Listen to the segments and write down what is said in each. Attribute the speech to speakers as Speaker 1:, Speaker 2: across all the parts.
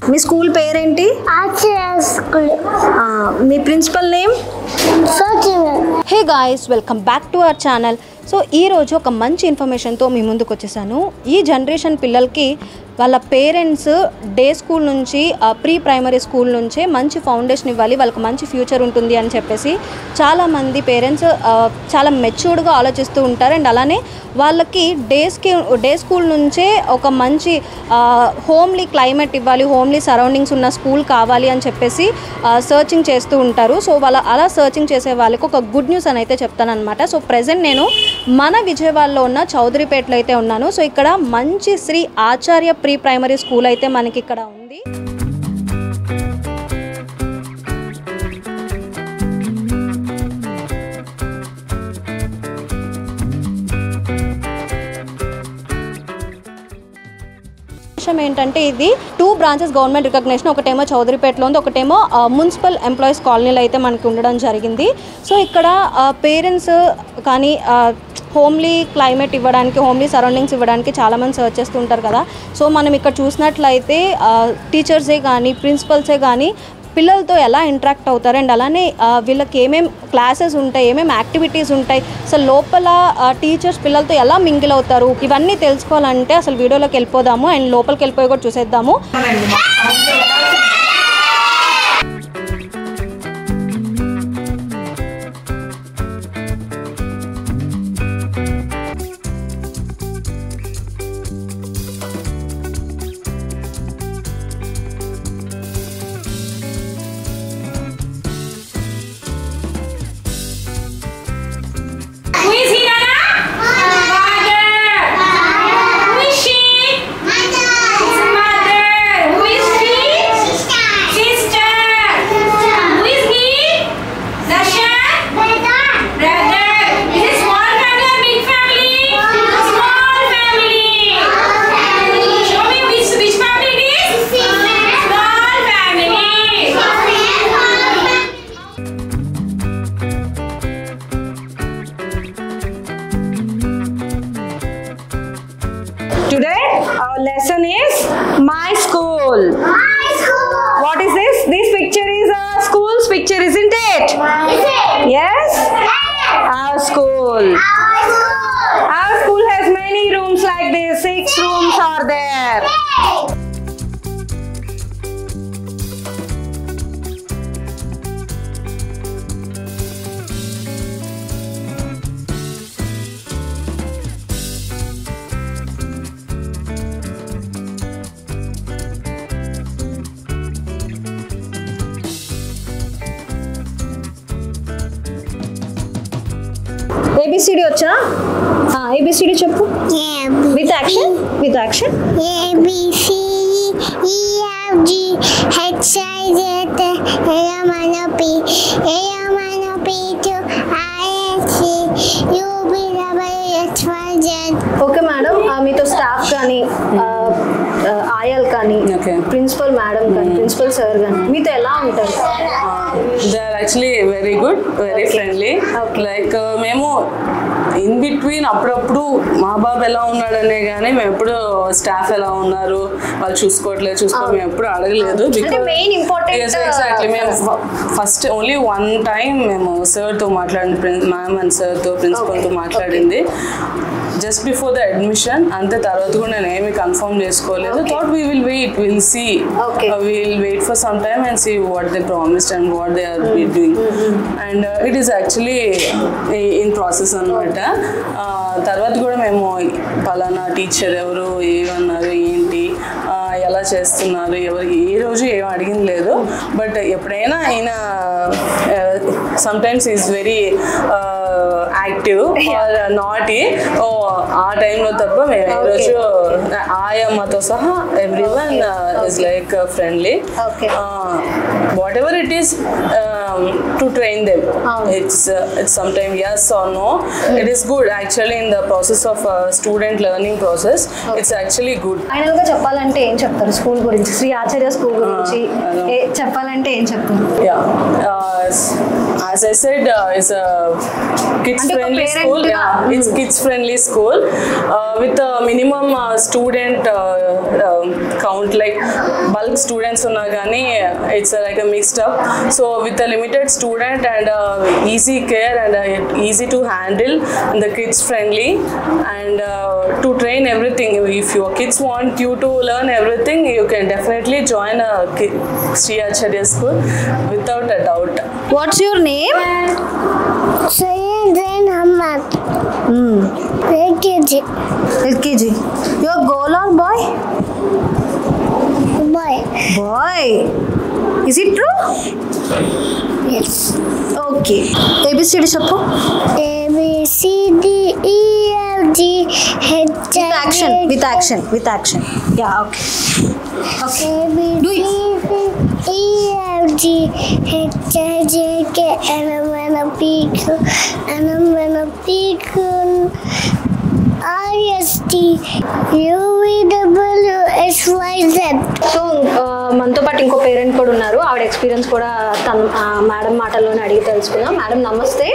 Speaker 1: మీ school పేరేంటి
Speaker 2: Acharya school
Speaker 1: ఆ, మీ ప్రిన్సిపల్ నేమ్
Speaker 2: సచివ
Speaker 1: hey guys welcome back to our channel so ఈరోజు ఒక మంచి ఇన్ఫర్మేషన్తో మీ ముందుకు వచ్చేసాను ఈ జనరేషన్ పిల్లలకి వాళ్ళ పేరెంట్స్ డే స్కూల్ నుంచి ప్రీ ప్రైమరీ స్కూల్ నుంచే మంచి ఫౌండేషన్ ఇవ్వాలి వాళ్ళకి మంచి ఫ్యూచర్ ఉంటుంది అని చెప్పేసి చాలామంది పేరెంట్స్ చాలా మెచ్యూర్డ్గా ఆలోచిస్తూ ఉంటారు అండ్ అలానే వాళ్ళకి డేస్కి డే స్కూల్ నుంచే ఒక మంచి హోమ్లీ క్లైమేట్ ఇవ్వాలి హోమ్లీ సరౌండింగ్స్ ఉన్న స్కూల్ కావాలి అని చెప్పేసి సర్చింగ్ చేస్తూ ఉంటారు సో వాళ్ళ అలా సర్చింగ్ చేసే వాళ్ళకి ఒక గుడ్ న్యూస్ అని అయితే చెప్తానమాట సో ప్రజెంట్ నేను మన విజయవాడలో ఉన్న చౌదరిపేటలో అయితే ఉన్నాను సో ఇక్కడ మంచి Shri Acharya pre primary school అయితే మనకి ఇక్కడ ఉంది విషయం ఏంటంటే ఇది టూ బ్రాంచెస్ గవర్నమెంట్ రికగ్నేషన్ ఒకటేమో చౌదరిపేటలో ఉంది ఒకటేమో ఆ, మున్సిపల్ ఎంప్లాయీస్ కాలనీలో అయితే మనకి ఉండడం జరిగింది సో ఇక్కడ పేరెంట్స్ కానీ ఆ, హోమ్లీ క్లైమేట్ ఇవ్వడానికి హోమ్లీ సరౌండింగ్స్ ఇవ్వడానికి చాలామంది సర్చ్ చేస్తూ ఉంటారు కదా సో మనం ఇక్కడ చూసినట్లయితే ఆ, టీచర్సే కానీ ప్రిన్సిపల్సే కానీ పిల్లలతో ఎలా ఇంటరాక్ట్ అవుతారు అండ్ అలానే ఆ, వీళ్ళకి ఏమేం క్లాసెస్ ఉంటాయి ఏమేం యాక్టివిటీస్ ఉంటాయి అసలు లోపల టీచర్స్ పిల్లలతో ఎలా మింగిల్ అవుతారు ఇవన్నీ తెలుసుకోవాలంటే అసలు వీడియోలోకి వెళ్ళిపోదాము అండ్ లోపలికి వెళ్ళిపోయి కూడా చూసేద్దాము
Speaker 3: Who is he, Nana? Father. Who is she? His mother. Who is she? Sister. Who is he? Darshan. Brother. Is it small family or big family? Small family. Show me which which family it is? Small family.
Speaker 4: Today our lesson is my school. What is this? This picture is a school's picture, isn't it? Yes? Our school. Our school has many rooms like this. Six rooms are there.
Speaker 1: ABCD వచ్చా ABCD చెప్పు with action with action
Speaker 2: A B C E F G H I J K L M N O P A M N O P Q I S T U V W X Y Z
Speaker 1: okay madam మీతో staff కానీ ఆ, ఆ, ఆయాలు కానీ
Speaker 5: Okay.
Speaker 1: Principal madam కానీ principal sir కానీ మీతో ఎలా ఉంటారు
Speaker 5: they are actually very good very friendly like మేము ఇన్ బిట్వీన్ అప్పుడప్పుడు మా బాబు ఎలా ఉన్నాడనే కానీ మేము ఎప్పుడు స్టాఫ్ ఎలా ఉన్నారు వాళ్ళు చూసుకోవట్లేదు చూసుకో మేము ఎప్పుడు అడగలేదు
Speaker 1: అంటే main important,
Speaker 5: ఎగ్జాక్ట్లీ మేము ఫస్ట్ ఓన్లీ వన్ టైం మేము సార్తో మాట్లాడింది మ్యామ్ అండ్ సార్తో ప్రిన్సిపల్తో మాట్లాడింది జస్ట్ బిఫోర్ ద అడ్మిషన్ అంతే తర్వాత కూడా నేను ఏమి కన్ఫర్మ్ చేసుకోలేదు thought we will wait will see
Speaker 1: Okay.
Speaker 5: Will wait for some time and see what they promised and what they are doing and it is actually in process అనమాట తర్వాత కూడా మేము పలానా టీచర్ ఎవరు ఏమన్నారు ఏంటి ఆ, ఎలా చేస్తున్నారు ఎవరికి ఏ రోజు ఏం అడిగింది లేదు బట్ ఎప్పుడైనా ఆయన some times is very active naughty ఓ ఆ టైంలో తప్ప మేము ఏ రోజు ఆయమ్మతో సహా every one is like friendly
Speaker 1: Okay.
Speaker 5: Whatever it is um, to train them.
Speaker 1: Oh.
Speaker 5: It's uh, it's sometimes yes or no. It is good actually in the process of uh, student learning process. It's actually good.
Speaker 1: Final గా చెప్పాలంటే ఏం చెప్తారు school గురించి Shri Acharya school గురించి
Speaker 5: hello.
Speaker 1: ఏ చెప్పాలంటే ఏం చెప్తారు
Speaker 5: Yeah. Uh, s- as I said, uh, it's a kids
Speaker 1: అంటే ఒక
Speaker 5: friendly
Speaker 1: parent
Speaker 5: school.
Speaker 1: గా-
Speaker 5: Yeah, it's kids friendly school uh, with a minimum uh, student uh, um, count like bulk students ఉన్నా కానీ it's uh, like a mixed up. So with a limited student and uh, easy care and uh, easy to handle and the kids friendly and uh, to train everything. If your kids want you to learn everything, you can definitely join a ki- Sri Acharya school without a doubt.
Speaker 1: What's your name
Speaker 2: Saying then Hamad. LKG.
Speaker 1: LKG your girl or boy
Speaker 2: Boy.
Speaker 1: Boy is it true
Speaker 2: Yes.
Speaker 1: Okay ABCD చెప్పు
Speaker 2: A B C D E F G H
Speaker 1: with
Speaker 2: I
Speaker 1: action
Speaker 2: J
Speaker 1: with action with action yeah okay okay
Speaker 2: A B
Speaker 1: Do
Speaker 2: C
Speaker 1: it.
Speaker 2: D E F G H I J K L M N O P Q L M N O P Q R S T U V W X Y Z.
Speaker 1: So మనతో పాటు ఇంకో parent కూడా ఉన్నారు ఆవిడ experience కూడా తన madam మాటల్లోనే అడిగి తెలుసుకుందాం మేడం నమస్తే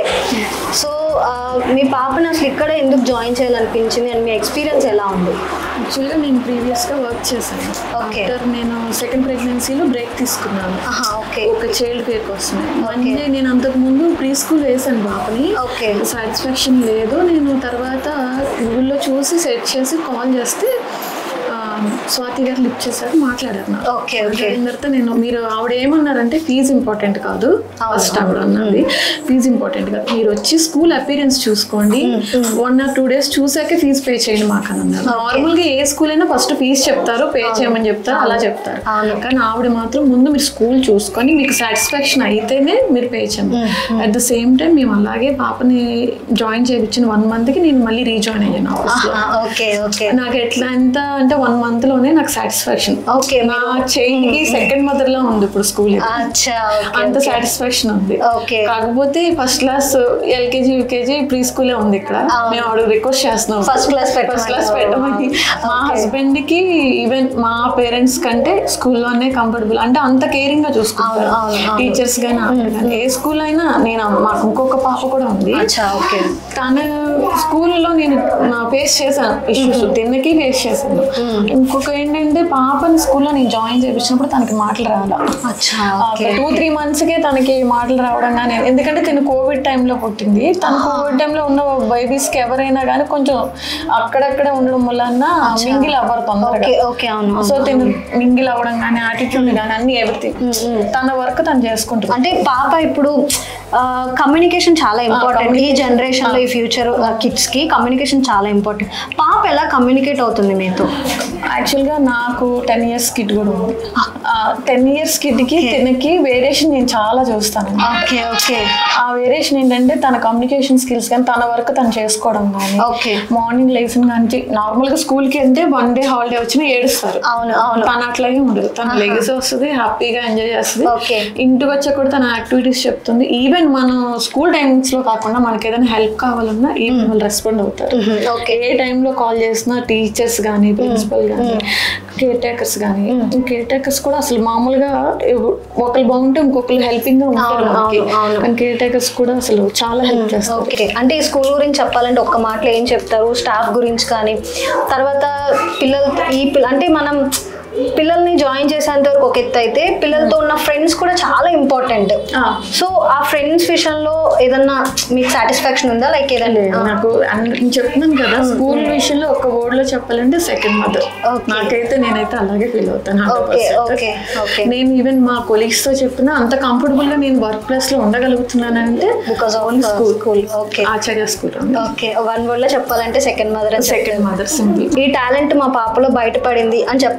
Speaker 1: సో మీ పాపని అసలు ఇక్కడ ఎందుకు జాయిన్ చేయాలనిపించింది అండ్ మీ ఎక్స్పీరియన్స్ ఎలా ఉంది
Speaker 6: యాక్చువల్గా నేను ప్రీవియస్గా వర్క్ చేశాను
Speaker 1: Okay.
Speaker 6: ఆఫ్టర్ నేను సెకండ్ ప్రెగ్నెన్సీలో బ్రేక్ తీసుకున్నాను
Speaker 1: ఆహా, okay.
Speaker 6: ఒక చైల్డ్ కేర్ కోసమే అంటే నేను అంతకు ముందు ప్రీ స్కూల్ వేసాను బాబుని
Speaker 1: Okay.
Speaker 6: సాటిస్ఫాక్షన్ లేదు నేను తర్వాత గూగుల్లో చూసి సెర్చ్ చేసి కాల్ చేస్తే ఆ, స్వాతి గారు లిఫ్ట్ చేశారు మాట్లాడారు నాకు.
Speaker 1: Okay, okay.
Speaker 6: మాట్లాడిన తర్వాత నేను మీరు ఆవిడ ఏమన్నారంటే ఫీజు ఇంపార్టెంట్ కాదు ఫస్ట్ ఆవిడ అన్నది ఫీజు ఇంపార్టెంట్ కాదు మీరు వచ్చి స్కూల్ అపీరెన్స్ చూసుకోండి వన్ ఆర్ టూ డేస్ చూసాకే ఫీజు పే చేయండి మాకు అని అన్నారు నార్మల్ గా ఏ స్కూల్ అయినా ఫస్ట్ ఫీజు చెప్తారు పే చేయమని చెప్తారు అలా చెప్తారు కానీ ఆవిడ మాత్రం ముందు మీరు స్కూల్ చూసుకొని మీకు సాటిస్ఫాక్షన్ అయితేనే మీరు పే చేయండి అట్ ద సేమ్ టైం మేము అలాగే పాపని జాయిన్ చేయించిన వన్ మంత్ కి నేను మళ్ళీ రీజాయిన్ అయ్యాను ఆఫీస్ లో
Speaker 1: ఓకే ఓకే
Speaker 6: నాకు ఎట్లా ఎంత అంటే వన్ మంత్ లోనే నాకు సాటిస్ఫాక్షన్
Speaker 1: Okay,
Speaker 6: నా చైల్డ్కి సెకండ్ మదర్ లో ఉంది ఇప్పుడు స్కూల్
Speaker 1: అచ్చా
Speaker 6: అంత
Speaker 1: ఓకే
Speaker 6: సాటిస్ఫాక్షన్ ఉంది
Speaker 1: Okay.
Speaker 6: కాకపోతే first class LKG UKG pre స్కూలే ఉంది ఇక్కడ
Speaker 1: అవును.
Speaker 6: మేము ఆవిడ రిక్వెస్ట్ చేస్తున్నాం
Speaker 1: First class పెట్టమని.
Speaker 6: ఫస్ట్ క్లాస్ పెట్టమని మా
Speaker 1: Okay.
Speaker 6: హస్బెండ్ కి ఈవెన్ మా పేరెంట్స్ కంటే స్కూల్లోనే కంఫర్టబుల్ అంటే అంత కేరింగ్ గా చూసుకుంటారు
Speaker 1: అవును, అవును, అవును.
Speaker 6: టీచర్స్ గానీ అందరు కానీ ఏ స్కూల్ అయినా నేను మాకు ఇంకొక పాప కూడా ఉంది
Speaker 1: అచ్చా ఓకే
Speaker 6: తన స్కూల్లో నేను ఫేస్ చేశాను ఇష్యూస్ తిన్నకి ఫేస్ చేశాను ఇంకొక ఏంటంటే పాపని స్కూల్లో నేను జాయిన్ చేయించినప్పుడు తనకి మాటలు రాలా
Speaker 1: అచ్చా ఓకే
Speaker 6: టూ త్రీ మంత్స్కే తనకి మాటలు రావడం కానీ ఎందుకంటే తను కోవిడ్ టైంలో పుట్టింది తన కోవిడ్ టైంలో ఉన్న బేబీస్కి ఎవరైనా కానీ కొంచెం అక్కడక్కడే ఉండడం వలన మింగిల్ అవ్వరు
Speaker 1: ఓకే
Speaker 6: తొందరగా
Speaker 1: ఓకే అవును
Speaker 6: సో తిను మింగిల్ అవ్వడం కానీ యాటిట్యూడ్ కానీ అన్ని ఎవ్రీథింగ్ తన వర్క్ తను చేసుకుంటుంది
Speaker 1: అంటే పాప ఇప్పుడు కమ్యూనికేషన్ చాలా ఇంపార్టెంట్ ఈ జనరేషన్ లో ఈ ఫ్యూచర్ కిడ్స్ కి కమ్యూనికేషన్ చాలా ఇంపార్టెంట్ పాప ఎలా కమ్యూనికేట్ అవుతుంది మీతో
Speaker 6: యాక్చువల్గా నాకు టెన్ ఇయర్స్ కిడ్ కూడా ఉంది టెన్ ఇయర్స్ కిడ్కి తినకి వేరియేషన్ నేను చాలా చూస్తాను
Speaker 1: ఓకే ఓకే
Speaker 6: ఆ వేరియేషన్ ఏంటంటే తన కమ్యూనికేషన్ స్కిల్స్ కానీ తన వర్క్ తను చేసుకోవడం కానీ
Speaker 1: Okay.
Speaker 6: మార్నింగ్ లేచిన కానీ నార్మల్ గా స్కూల్ కి వెళ్తే వన్ డే హాలిడే వచ్చినా ఏడుస్తారు
Speaker 1: అవును అవును
Speaker 6: తను అట్లాగే ఉండదు తను లెగిసి వస్తుంది హ్యాపీగా ఎంజాయ్ చేస్తుంది
Speaker 1: Okay.
Speaker 6: ఇంటికి వచ్చాక కూడా తన యాక్టివిటీస్ చెప్తుంది ఈవెన్ మనం స్కూల్ టైమింగ్స్ లో కాకుండా మనకి ఏదైనా హెల్ప్ కావాలన్నా ఈవెన్ వాళ్ళు రెస్పాండ్ అవుతారు
Speaker 1: ఓకే
Speaker 6: ఏ టైంలో కాల్ చేసినా టీచర్స్ కానీ ప్రిన్సిపల్ కానీ కేర్ టేకర్స్ కానీ కేర్ టేకర్స్ కూడా అసలు మామూలుగా ఎవ- ఒకరు బాగుంటే ఇంకొకరు హెల్పింగ్ గా ఉంటారు
Speaker 1: అవును,
Speaker 6: మనకి
Speaker 1: అవును, అవును.
Speaker 6: కానీ కేర్ టేకర్స్ కూడా అసలు చాలా హెల్ప్ చేస్తారు
Speaker 1: ఓకే అంటే ఈ స్కూల్ గురించి చెప్పాలంటే ఒక్క మాటలో ఏం చెప్తారు స్టాఫ్ గురించి కానీ తర్వాత పిల్లలు ఈ పిల్ల అంటే మనం పిల్లల్ని జాయిన్ చేసేంత వరకు ఒక ఎత్తు అయితే పిల్లలతో ఉన్న ఫ్రెండ్స్ కూడా చాలా ఇంపార్టెంట్
Speaker 6: ఆ.
Speaker 1: సో ఆ ఫ్రెండ్స్ విషయంలో ఏదన్నా మీకు సాటిస్ఫాక్షన్ ఉందా లైక్ ఏదన్నా
Speaker 6: నాకు అన్ని- నేను చెప్తున్నాను కదా స్కూల్ విషయంలో ఒక వర్డ్ లో చెప్పాలంటే సెకండ్ మదర్
Speaker 1: Okay.
Speaker 6: నాకైతే నేనైతే అలాగే ఫీల్ అవుతాను
Speaker 1: Okay,
Speaker 6: 100%.
Speaker 1: okay, okay.
Speaker 6: నేను ఈవెన్ మా కొలీగ్స్ తో చెప్తున్నా అంత కంఫర్టబుల్ గా నేను వర్క్ ప్లేస్ లో ఉండగలుగుతున్నాను అంటే
Speaker 1: Because of,
Speaker 6: only
Speaker 1: uh,
Speaker 6: school
Speaker 1: school. Okay.
Speaker 6: ఆచార్య స్కూల్
Speaker 1: ఓకే వన్ వర్డ్ లో చెప్పాలంటే second mother
Speaker 6: second mother simple
Speaker 1: ఈ టాలెంట్ మా పాపలో బయటపడింది అని చెప్పడానికి ఒక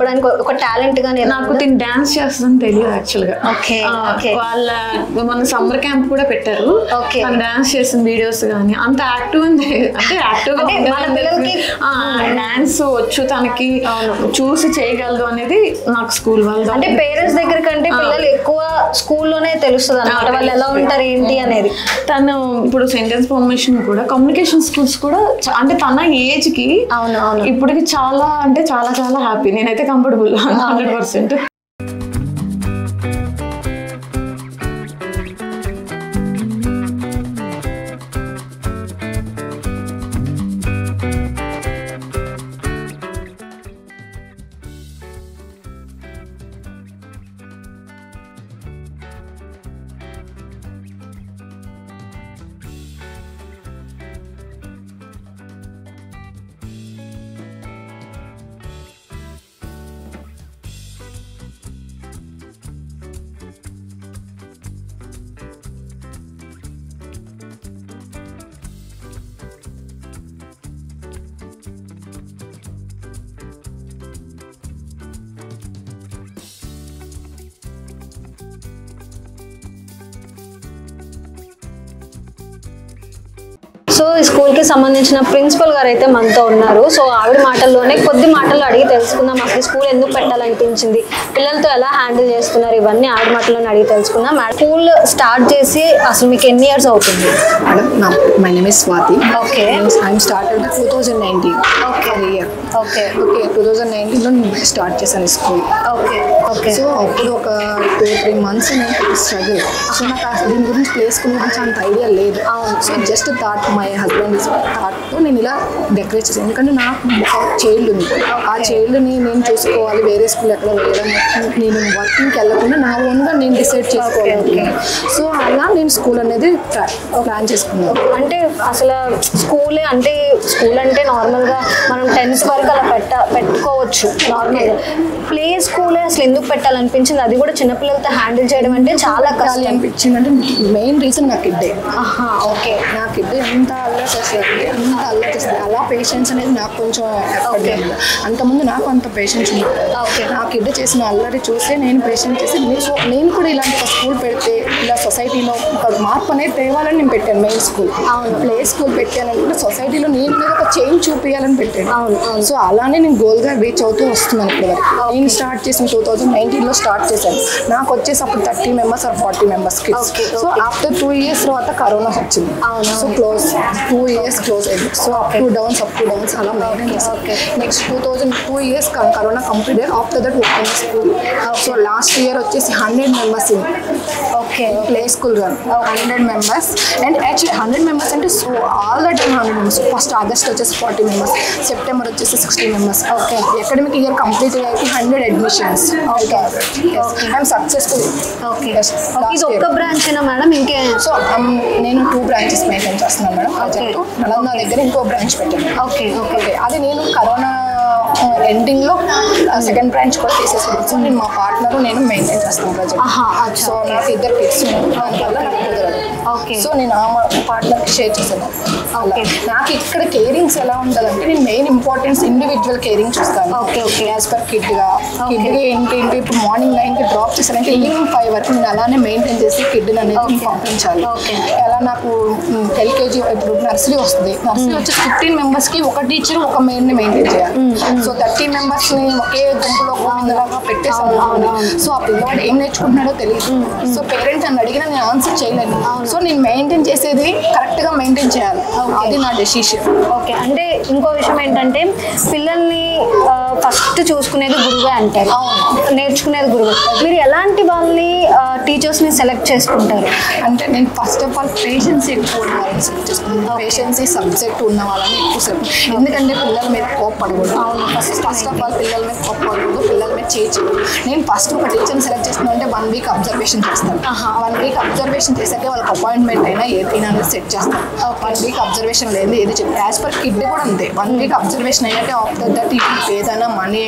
Speaker 1: ఒక టాలెంట్ గానీ
Speaker 6: నాకు తిని డాన్స్ చేస్తుందని తెలియదు యాక్చువల్ గా
Speaker 1: Okay,
Speaker 6: ఆ,
Speaker 1: okay.
Speaker 6: వాళ్ళ మన సమ్మర్ క్యాంప్ కూడా పెట్టారు
Speaker 1: Okay.
Speaker 6: తను డాన్స్ చేసిన వీడియోస్ కానీ అంత యాక్టివ్ ఉంది అంటే యాక్టివ్ గా
Speaker 1: అంటే మన పిల్లలకి-
Speaker 6: డాన్స్ వచ్చు తనకి చూసి చేయగలదు అనేది నాకు స్కూల్ వాళ్ళ
Speaker 1: అంటే పేరెంట్స్ దగ్గర కంటే పిల్లలు ఎక్కువ స్కూల్లోనే తెలుస్తుంది అనమాట వాళ్ళు ఎలా ఉంటారు ఏంటి అనేది
Speaker 6: తను ఇప్పుడు సెంటెన్స్ ఫార్మేషన్ కూడా కమ్యూనికేషన్ స్కిల్స్ కూడా చ- అంటే తన ఏజ్ కి
Speaker 1: అవును అవును
Speaker 6: ఇప్పటికి చాలా అంటే చాలా చాలా హ్యాపీ నేనైతే కంఫర్టబుల్ హండ్రెడ్ పర్సెంట్
Speaker 1: సో ఈ స్కూల్ కి సంబంధించిన ప్రిన్సిపల్ గారు అయితే మనతో ఉన్నారు సో ఆవిడ మాటల్లోనే కొద్ది మాటల్లో అడిగి తెలుసుకుందాం అసలు స్కూల్ ఎందుకు పెట్టాలనిపించింది పిల్లలతో ఎలా హ్యాండిల్ చేస్తున్నారు ఇవన్నీ ఆవిడ మాటల్లోనే అడిగి తెలుసుకుందాం మేడం స్కూల్ స్టార్ట్ చేసి అసలు మీకు ఎన్ని ఇయర్స్ అవుతుంది
Speaker 7: Madam, now my name is Swati.
Speaker 1: Okay.
Speaker 7: I'm started 2019. Okay. year.
Speaker 1: Okay
Speaker 7: okay two thousand నైన్టీన్లో నేను స్టార్ట్ చేశాను స్కూల్
Speaker 1: ఓకే ఓకే
Speaker 7: సో అప్పుడు ఒక టూ త్రీ మంత్స్ నేను స్ట్రగుల్ సో నాకు ఆ దీని గురించి ప్లే స్కూల్ గురించి అంత ఐడియా లేదు so just thought my husband థాట్తో నేను ఇలా డెకరేట్ చేశాను ఎందుకంటే నాకు ఒక చైల్డ్ ఉంది ఆ చైల్డ్ని నేను చూసుకోవాలి వేరే స్కూల్ ఎక్కడ వేయడం నేను వర్కింగ్కి వెళ్ళకుండా నా ఓన్గా నేను డిసైడ్ చేసుకోవాలి సో అలా నేను స్కూల్ అనేది ప్లాన్ చేసుకున్నాను
Speaker 1: అంటే అసలు స్కూలే అంటే స్కూల్ అంటే నార్మల్గా మనం టెన్త్ వరకు అలా పెట్ట పెట్టుకోవచ్చు నార్మల్గా ప్లే స్కూలే అసలు ఎందుకు పెట్టాలనిపించింది అది కూడా చిన్నపిల్లలతో హ్యాండిల్ చేయడం అంటే చాలా
Speaker 7: పెట్టాలి
Speaker 1: కష్టం
Speaker 7: అనిపించింది అంటే మెయిన్ రీజన్ నా కిడ్డే
Speaker 1: ఆహా ఓకే
Speaker 7: నా కిడ్ ఎంత అల్లరి చేస్తుంది ఎంత అల్లరి చేస్తుంది అలా పేషెన్స్ అనేది నాకు కొంచెం ఎఫర్ట్ అయింది అంతకుముందు నాకు అంత పేషెన్స్ ఉంది
Speaker 1: Okay.
Speaker 7: నా కిడ్ చేసిన అల్లరి చూస్తే నేను పేషెంట్ చేసి నేను సో నేను కూడా ఇలాంటి ఒక స్కూల్ పెడితే ఇలా సొసైటీలో ఒక మార్పు అనేది తేవాలని నేను పెట్టాను మెయిన్ స్కూల్
Speaker 1: అవును.
Speaker 7: ప్లే స్కూల్ పెట్టానంటే సొసైటీలో నేను మీద ఒక చేంజ్ చూపించాలని పెట్టాను
Speaker 1: అవును, అవును.
Speaker 7: సో అలానే నేను గోల్గా రీచ్ అవుతూ వస్తున్నాను ఇప్పుడు వరకు నేను స్టార్ట్ చేసిన టూ థౌజండ్ నైన్టీన్లో స్టార్ట్ చేశాను నాకు వచ్చేసి అప్పుడు thirty members or forty members kids
Speaker 1: Okay,
Speaker 7: so
Speaker 1: okay.
Speaker 7: After two years తర్వాత కరోనా వచ్చింది
Speaker 1: అవును,
Speaker 7: so close two years close అయింది so up to downs up to downs అలా maintain
Speaker 1: okay.
Speaker 7: Next two thousand two years corona complete అయ్యి after that open school so last year వచ్చేసి hundred members
Speaker 1: okay
Speaker 7: play school run hundred members and actually hundred members అంటే so all the time hundred members first August వచ్చేసి forty members September వచ్చేసి sixty members okay academic year complete అయ్యి hundred admissions okay I'm successful
Speaker 1: okay okay ఇది ఒక్క branch అయినా madam ఇంకే
Speaker 7: so నేను two branches maintain చేస్తున్నాను మేడం ప్రాజెక్ట్ నలంద దగ్గర ఇంకో బ్రాంచ్ పెట్టాను
Speaker 1: ఓకే ఓకే
Speaker 7: ఓకే అది నేను కరోనా ఎండింగ్లో సెకండ్ బ్రాంచ్ కూడా తీసేసాను సో నేను మా పార్ట్నర్ నేను మెయింటైన్ చేస్తాను
Speaker 1: ఆహా,
Speaker 7: ప్రాజెక్ట్
Speaker 1: అచ్చా,
Speaker 7: సో నాకు ఇద్దరు కిడ్స్ ఉన్నారు దానివల్ల నాకు కుదరదు
Speaker 1: ఓకే.
Speaker 7: సో నేను ఆ పార్ట్నర్కి షేర్ చేశాను
Speaker 1: ఓకే.
Speaker 7: నాకు ఇక్కడ కేరింగ్స్ ఎలా ఉంటుందంటే నేను మెయిన్ ఇంపార్టెన్స్ ఇండివిజువల్ కేరింగ్ చూస్తాను
Speaker 1: ఓకే, ఓకే.
Speaker 7: యాజ్ పర్ కిడ్గా
Speaker 1: ఓకే.
Speaker 7: కిడ్కి ఏంటి ఏంటి ఇప్పుడు మార్నింగ్ నైన్కి డ్రాప్ చేశానంటే ఈవినింగ్ ఫైవ్ వరకు నేను అలానే మెయింటైన్ చేసి కిడ్ని అనేది
Speaker 1: ఓకే.
Speaker 7: పంపించాలి
Speaker 1: ఓకే.
Speaker 7: ఎలా నాకు ఎల్కేజీ ఇప్పుడు నర్సరీ వస్తుంది నర్సరీ వచ్చి ఫిఫ్టీన్ మెంబర్స్కి ఒక టీచర్ ఒక మెయిన్ని మెయింటైన్ చేయాలి సో థర్టీ మెంబర్స్ని ఒకే గుంపులో గోవిందలాగా పెట్టేసాను సో ఆ పిల్లవాడు ఏం నేర్చుకుంటున్నాడో తెలియదు సో పేరెంట్స్ నన్ను అడిగినా నేను ఆన్సర్ చేయలేను సో నేను మెయింటైన్ చేసేది కరెక్ట్గా మెయింటైన్ చేయాలి అది నా డెసిషన్
Speaker 1: ఓకే అంటే ఇంకో విషయం ఏంటంటే పిల్లల్ని ఫస్ట్ చూసుకునేది గురువే అంటారు నేర్చుకునేది గురువు మీరు ఎలాంటి వాళ్ళని టీచర్స్ని సెలెక్ట్ చేసుకుంటారు
Speaker 7: అంటే నేను ఫస్ట్ ఆఫ్ ఆల్ పేషెన్స్ ఎక్కువ ఉన్న వాళ్ళని సెలెక్ట్ చేసుకున్నాను పేషెన్సీ సబ్జెక్ట్ ఉన్న వాళ్ళని ఎక్కువ సెలెక్ట్ ఎందుకంటే పిల్లల మీద కోప్పడకూడదు ఫస్ట్ ఫస్ట్ ఆఫ్ ఆల్ పిల్లల మీద కోప్పడకూడదు పిల్లల మీద చేయకూడదు నేను ఫస్ట్ ఒక టీచర్ని సెలెక్ట్ చేసుకున్నా అంటే వన్ వీక్ అబ్జర్వేషన్ చేస్తాను వన్ వీక్ అబ్జర్వేషన్ చేసాకే వాళ్ళకి అపాయింట్మెంట్ అయినా ఏదైనా అనేది సెట్ చేస్తాను వన్ వీక్ అబ్జర్వేషన్ లేదు ఏది చెప్పి యాజ్ పర్ కిడ్ కూడా అంతే వన్ వీక్ అబ్జర్వేషన్ అయినట్టే ఆఫ్టర్ దట్ ఏదైనా మనీ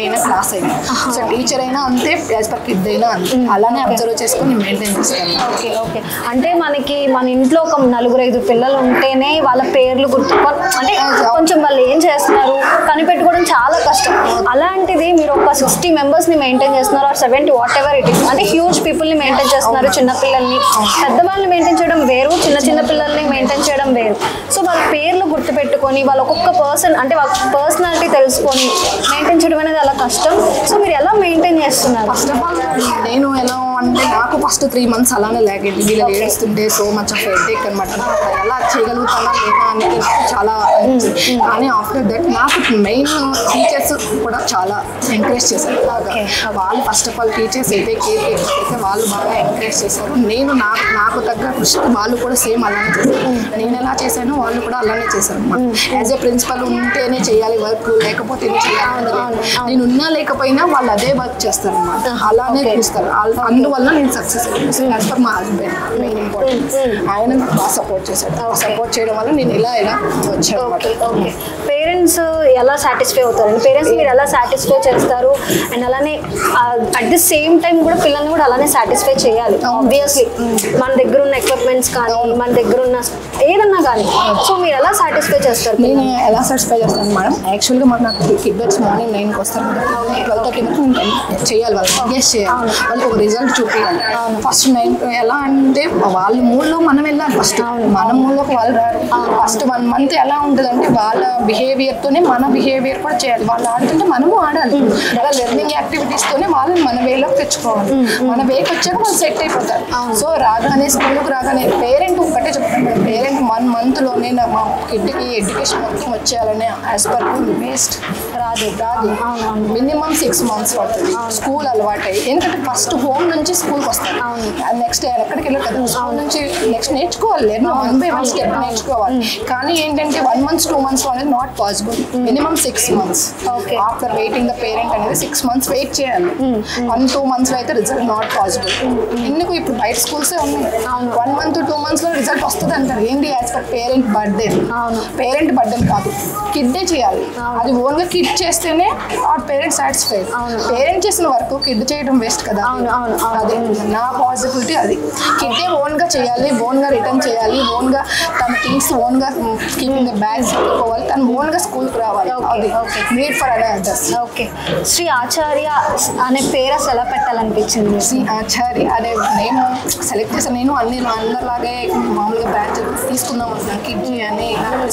Speaker 7: అయినా క్లాస్ అయినా సో టీచర్ అయినా అంతే యాజ్ పర్ కిడ్ అయినా అంతే అలానే అబ్జర్వ్ చేసుకొని మెయింటైన్ చేస్తాను
Speaker 1: ఓకే ఓకే అంటే మనకి మన ఇంట్లో ఒక నలుగురు ఐదు పిల్లలు ఉంటేనే వాళ్ళ పేర్లు గుర్తు అంటే కొంచెం వాళ్ళు ఏం చేస్తున్నారు కనిపెట్టుకోవడం చాలా కష్టం అలాంటిది మీరు ఒక సిక్స్టీ మెంబర్స్ ని మెయింటైన్ చేస్తున్నారు or seventy whatever it is అంటే హ్యూజ్ పీపుల్ ని మెయింటైన్ చేస్తున్నారు చిన్న పిల్లల్ని పెద్దవాళ్ళని మెయింటైన్ చేయడం వేరు చిన్న చిన్న పిల్లల్ని మెయింటైన్ చేయడం వేరు సో వాళ్ళ పేర్లు గుర్తుపెట్టుకొని వాళ్ళ ఒక్కొక్క పర్సన్ అంటే వాళ్ళ పర్సనాలిటీ తెలుసుకొని మెయింటైన్ చేయడం అనేది అలా కష్టం సో మీరు ఎలా మెయింటైన్ చేస్తున్నారు
Speaker 7: ఫస్ట్ ఆఫ్ ఆల్ నేను ఎలా అంటే నాకు ఫస్ట్ త్రీ మంత్స్ అలానే లేకండి వీళ్ళు ఏడుస్తుంటే సో మచ్ ఆఫ్ హెడ్ అనమాట ఎలా చేయగలుగుతానా లేదా అని నాకు చాలా అనిపించింది. కానీ ఆఫ్టర్ దట్ నాకు మెయిన్ టీచర్స్ కూడా చాలా ఎంకరేజ్ చేశారు బాగా. వాళ్ళు ఫస్ట్ ఆఫ్ ఆల్ టీచర్స్ అయితే కేర్ టేకర్స్ అయితే వాళ్ళు బాగా ఎంకరేజ్ చేశారు నేను నాకు నాకు తగ్గ కృషి వాళ్ళు కూడా సేమ్ అలానే చేశారు నేను ఎలా చేశానో వాళ్ళు కూడా అలానే చేశారు అనమాట యాజ్ ఏ ప్రిన్సిపల్ ఉంటేనే చేయాలి వర్క్ లేకపోతే ఏం చేయాలి అనేది లేదు. నేను ఉన్నా లేకపోయినా వాళ్ళు అదే వర్క్ చేస్తారు అనమాట అలానే చూస్తారు వాళ్ళ- అందువల్ల నేను సక్సెస్ యాజ్ పర్ మా హస్బెండ్ మెయిన్ ఇంపార్టెంట్ ఆయన నాకు బాగా సపోర్ట్ చేశాడు సపోర్ట్ చేయడం వల్ల నేను ఇలా ఇలా వచ్చాను అనమాట
Speaker 1: ఓకే పేరెంట్స్ ఎలా సాటిస్ఫై అవుతారండి పేరెంట్స్ మీరు ఎలా సాటిస్ఫై చేస్తారు అండ్ అలానే అట్ ది సేమ్ టైం కూడా పిల్లల్ని కూడా అలానే సాటిస్ఫై చేయాలి ఆబ్వియస్లీ మన దగ్గర ఉన్న ఎక్విప్మెంట్స్ కానీ మన దగ్గర ఉన్న ఏదన్నా కానీ సో మీరు ఎలా సాటిస్ఫై చేస్తారు
Speaker 7: నేను ఎలా సాటిస్ఫై చేస్తాను మేడం యాక్చువల్గా మాకు నాకు కిడ్ వచ్చి మార్నింగ్ నైన్కి వస్తారు కదా ట్వెల్వ్ థర్టీ వరకు నేను చేయాలి వాళ్ళు గెస్ చేయాలి వాళ్ళకి ఒక రిజల్ట్ చూపించాలి ఫస్ట్ నైన్ ఎలా అంటే వాళ్ళ మూడ్లో మనం వెళ్ళాలి ఫస్ట్ మన మూడ్లోకి వాళ్ళు రారు ఫస్ట్ వన్ మంత్ ఎలా ఉంటుంది అంటే వాళ్ళ బిహేవియర్తోనే మన బిహేవియర్ కూడా చేయాలి వాళ్ళు ఆడుతుంటే మనము ఆడాలి వాళ్ళ లెర్నింగ్ యాక్టివిటీస్తోనే వాళ్ళు మన వేలోకి తెచ్చుకోవాలి మన వేకి వచ్చాక వాళ్ళు సెట్ అయిపోతారు సో రాగానే స్కూల్కి రాగానే పేరెంట్ ఒకటే చెప్తాను పేరెంట్ వన్ మంత్లోనే నా మా కిడ్కి ఎడ్యుకేషన్ మొత్తం వచ్చేయాలని యాజ్ పర్ రూల్ వేస్ట్ రాదు రాదు మినిమం సిక్స్ మంత్స్ పడుతుంది స్కూల్ అలవాటు అయ్యి ఎందుకంటే ఫస్ట్ హోమ్ నుంచి స్కూల్కి వస్తారు నెక్స్ట్ ఎక్కడికి వెళ్ళారు కదా స్కూల్ నుంచి నెక్స్ట్ నేర్చుకోవాలి లేదు వన్ బై వన్ స్టెప్ నేర్చుకోవాలి కానీ ఏంటంటే వన్ మంత్స్ టూ మంత్స్ అనేది not possible minimum six months
Speaker 1: Okay.
Speaker 7: After waiting the parent అనేది సిక్స్ మంత్స్ వెయిట్ చేయాలి వన్ టూ మంత్స్ లో అయితే రిజల్ట్ నాట్ పాసిబుల్ ఎందుకు ఇప్పుడు బయట స్కూల్సే ఉన్నాయి వన్ మంత్ టూ మంత్స్ లో రిజల్ట్ వస్తుంది అంటారు ఏంటి as per parent birthday parent birthday కాదు కిడ్డే చేయాలి అది ఓన్ గా కిడ్ చేస్తేనే ఆ పేరెంట్ సాటిస్ఫైడ్ పేరెంట్ చేసిన వర్క్ కిడ్ చేయడం వేస్ట్ కదా
Speaker 1: అవును, అవును, అవును.
Speaker 7: అదే నా పాసిబిలిటీ అది కిడ్డే ఓన్ గా చేయాలి ఓన్ గా రిటర్న్ చేయాలి ఓన్ గా తన థింగ్స్ ఓన్ గా కీపింగ్ ద బ్యాగ్స్ పెట్టుకోవాలి తను ఓన్ గా స్కూల్ కి రావాలి అది నీడ్ ఫర్ అనే అడ్రస్
Speaker 1: ఓకే శ్రీ ఆచార్య అనే పేరు అసలు ఎలా పెట్టాలనిపించింది
Speaker 7: సి ఆచారి అనే నేమ్ సెలెక్ట్ చేశాను నేను అన్ని అందరిలాగే మామూలుగా బ్రాంచ్ తీసుకుందాం అనుకున్నాను కిడ్జీ అని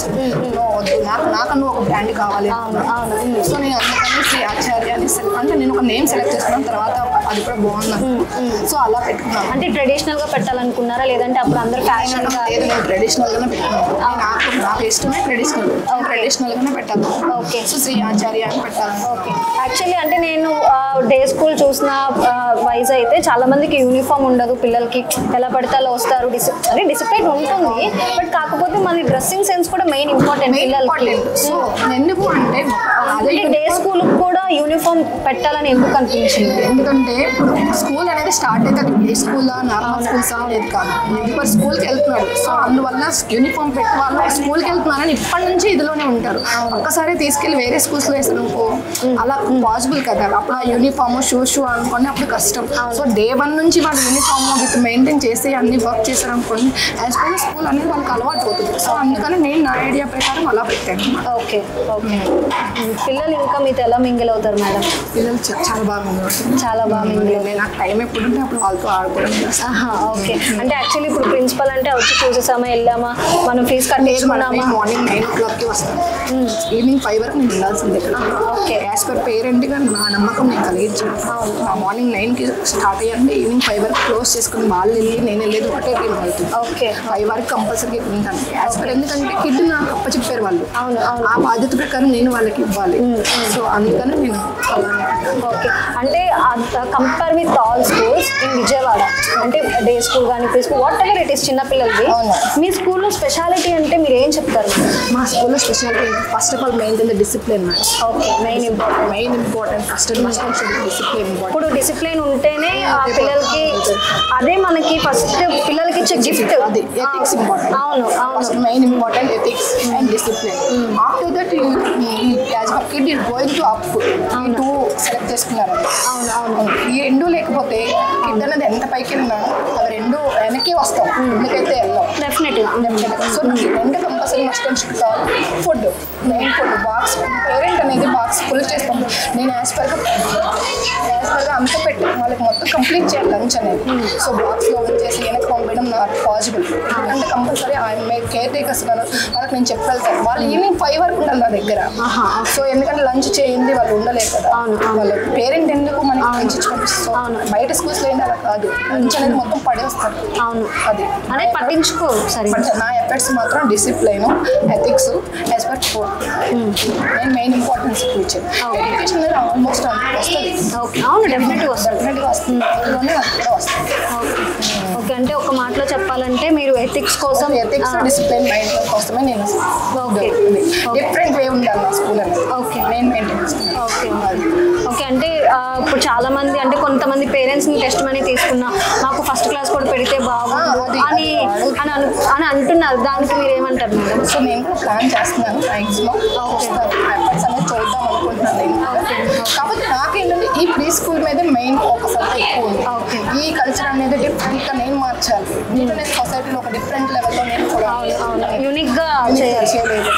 Speaker 7: నో వద్దు నాకు నాకన్నా ఒక బ్రాండ్ కావాలి
Speaker 1: అవును, అవును.
Speaker 7: సో నేను అందుకని శ్రీ ఆచార్య అని select- అంటే నేను ఒక నేమ్ సెలెక్ట్ చేసుకున్నాను తర్వాత అది కూడా బాగుంది సో అలా పెట్టుకున్నాను
Speaker 1: అంటే ట్రెడిషనల్ గా పెట్టాలనుకున్నారా లేదంటే అప్పుడు అందరు ఫ్యాషన్ గా
Speaker 7: లేదు నేను ట్రెడిషనల్ గానే పెట్టుకున్నాను నాకు నాకు ఇష్టమే ట్రెడిషనల్ ట్రెడిషనల్ గానే పెట్టాలి
Speaker 1: Okay.
Speaker 7: సో శ్రీ ఆచార్య అని పెట్టాలి
Speaker 1: యాక్చువల్లీ అంటే నేను డే స్కూల్ చూసిన వైజ్ అయితే చాలా మందికి యూనిఫామ్ ఉండదు పిల్లలకి ఎలా పడితే అలా వస్తారు డిసి అంటే డిసిప్లైన్ ఉంటుంది బట్ కాకపోతే మన డ్రెస్సింగ్ సెన్స్ కూడా మెయిన్ ఇంపార్టెంట్
Speaker 7: మెయిన్
Speaker 1: పిల్లలకి
Speaker 7: ఇంపార్టెంట్ సో ఎందుకు అంటే అదే
Speaker 1: అంటే డే స్కూల్ కూడా యూనిఫామ్ పెట్టాలని ఎందుకు అనిపించింది
Speaker 7: ఎందుకంటే ఇప్పుడు స్కూల్ అనేది స్టార్ట్ అయితే ఏ స్కూల్ నార్మల్ స్కూల్స్ అనేది కాదు ఇప్పుడు స్కూల్కి వెళ్తున్నాడు సో అందువల్ల యూనిఫామ్ పెట్టి వాళ్ళు స్కూల్కి వెళ్తున్నారని ఇప్పటి నుంచి ఇదిలోనే ఉంటారు ఒక్కసారి తీసుకెళ్ళి వేరే స్కూల్స్లో వేసారు అనుకో అలా పాసిబుల్ కదా అప్పుడు ఆ యూనిఫామ్ షూస్ షూ అనుకోండి అప్పుడు కష్టం సో డే వన్ నుంచి వాళ్ళు యూనిఫామ్ విత్ మెయింటైన్ చేసి అన్ని వర్క్ చేశారు అనుకోండి యాజ్ పర్ స్కూల్ అనేది వాళ్ళకి అలవాటు అవుతుంది సో అందుకని నేను నా ఐడియా ప్రకారం అలా పెట్టాను
Speaker 1: ఓకే ఓకే పిల్లలు ఇంకా మీతో ఎలా మింగిల్ అవుతారు మేడం
Speaker 7: పిల్లలు చా- చాలా బాగా ఉన్నారు
Speaker 1: చాలా బాగా మింగిల్
Speaker 7: నేను నాకు టైం ఎప్పుడు ఉంటే అప్పుడు వాళ్ళతో ఆడుకోవడం చేస్తాను
Speaker 1: ఆహా, ఓకే అంటే యాక్చువల్లీ ఇప్పుడు ప్రిన్సిపల్ అంటే వచ్చి చూసేసామా వెళ్ళామా మనం ఫీజు
Speaker 7: లేదు మేడం
Speaker 1: కట్టించుకున్నామా
Speaker 7: మార్నింగ్ నైన్ ఓ క్లాక్కి వస్తాను ఈవినింగ్ ఫైవ్ వరకు నేను ఉండాల్సిందే ఇక్కడ
Speaker 1: ఓకే.
Speaker 7: యాజ్ పర్ పేరెంట్గా నా నమ్మకం నేను కలిగించాను ఆ మార్నింగ్ నైన్కి స్టార్ట్ అయ్యాను ఈవినింగ్ ఫైవ్ వరకు క్లోజ్ చేసుకుని వాళ్ళు వెళ్ళి నేను వెళ్ళేది ఒకటే టైం అవుతుంది
Speaker 1: ఓకే
Speaker 7: ఫైవ్ వరకు కంపల్సరీగా ఉంటాను యాజ్ పర్ ఎందుకంటే కిడ్ నాకు అప్ప చెప్పారు వాళ్ళు
Speaker 1: అవును, అవును.
Speaker 7: ఆ బాధ్యత ప్రకారం నేను వాళ్ళకి ఇవ్వాలి సో అందుకని నేను అలానే ఉంటాను.
Speaker 1: ఓకే అంటే compare with all schools in Vijayawada అంటే డే స్కూల్ కానీ pre school whatever it is చిన్నపిల్లలకి
Speaker 7: అవును.
Speaker 1: మీ స్కూల్లో స్పెషాలిటీ అంటే మీరు ఏం చెప్తారు
Speaker 7: మా స్కూల్లో speciality first of all maintain the discipline madam
Speaker 1: okay main important
Speaker 7: main important first and first discipline important
Speaker 1: ఇప్పుడు డిసిప్లిన్ ఉంటేనే ఆ పిల్లలకి అదే మనకి ఫస్ట్ పిల్లలకి ఇచ్చే గిఫ్ట్
Speaker 7: అది ethics important.
Speaker 1: అవును
Speaker 7: First
Speaker 1: అవును
Speaker 7: main important ethics and discipline. After that, you, you, as a kid is going to up ఈ టూ సెలెక్ట్ చేసుకున్నారు అవును అవును ఈ రెండు లేకపోతే కిడ్ అనేది ఎంత పైకి వెళ్ళినా అవి రెండు వెనక్కి వస్తాం ఎందుకైతే వెళ్ళాం
Speaker 1: డెఫినెట్గా
Speaker 7: సో నాకు ఈ రెండు కంపల్సరీ మస్ట్ అండ్ షుడ్ కావాలి food main food box parent అనేది బాక్స్ ఫుల్ చేస్తాం నేను యాజ్ పర్గా యాజ్ పర్గా అంత పెట్టి వాళ్ళకి మొత్తం కంప్లీట్ చేయాలి లంచ్ అనేది సో బాక్స్లో చేసి వెనక్కి పంపించడం నాకు పాసిబుల్ ఎందుకంటే కంపల్సరీ ఆయన కేర్ టేకర్స్ కదా వాళ్ళకి నేను చెప్పి వెళ్తాను వాళ్ళు ఈవినింగ్ ఫైవ్ వరకు ఉండాలి నా దగ్గర సో ఎందుకంటే లంచ్ చేయండి వాళ్ళు ఉండలేరు కదా వాళ్ళు పేరెంట్ ఎందుకు మనకి లంచ్ ఇచ్చి పంపిస్తారు బయట స్కూల్స్లో ఏంటి అలా కాదు లంచ్ అనేది మొత్తం పడేస్తారు
Speaker 1: అవును
Speaker 7: అది
Speaker 1: అనేది పట్టించుకో సరే
Speaker 7: బట్ నా ఎఫర్ట్స్ మాత్రం discipline ethics as per four నేను మెయిన్ ఇంపార్టెన్స్ ఇచ్చాను ఎడ్యుకేషన్ అనేది ఆల్మోస్ట్ వస్తుంది
Speaker 1: ఓకే అవును డెఫినెట్గా వస్తుంది
Speaker 7: డెఫినెట్గా వస్తుంది అందులోనే నాకు కూడా వస్తుంది
Speaker 1: ఓకే అంటే ఒక మాటలో చెప్పాలంటే మీరు ఎథిక్స్ కోసం
Speaker 7: ఎథిక్స్
Speaker 1: ఆ,
Speaker 7: డిసిప్లైన్ మైండ్ కోసమే నేను
Speaker 1: ఓకే
Speaker 7: డిఫరెంట్ వే ఉండాలి నా స్కూల్ అనేది
Speaker 1: ఓకే.
Speaker 7: నేను మెయింటైన్ చేస్తాను
Speaker 1: ఓకే ఓకే అంటే ఆ, ఇప్పుడు చాలా మంది అంటే కొంతమంది పేరెంట్స్ ని టెస్ట్ మనీ తీసుకున్నా మాకు ఫస్ట్ క్లాస్ కూడా పెడితే బాగుండు
Speaker 7: ఆ, అది-
Speaker 1: అని
Speaker 7: అది
Speaker 1: అని అను- అని అంటున్నారు దానికి మీరు ఏమంటారు మేడం
Speaker 7: సో నేను కూడా ప్లాన్ చేస్తున్నాను మ్యాక్సిమం వస్తారు ఎఫర్ట్స్ అనేది చూద్దాం అనుకుంటున్నాను నేను కాబట్టి నాకేంటంటే ఈ ప్రీ స్కూల్ మీద మెయిన్ ఫోకస్ అంతా ఎక్కువ ఉంది
Speaker 1: Okay.
Speaker 7: ఈ కల్చర్ అనేది డిఫరెంట్గా నేను మార్చాలి ఎందుకంటే సొసైటీలో ఒక డిఫరెంట్ లెవెల్లో నేను కూడా
Speaker 1: యూనిక్ గా
Speaker 7: నేను
Speaker 1: చేయాలి
Speaker 7: చేయలేదు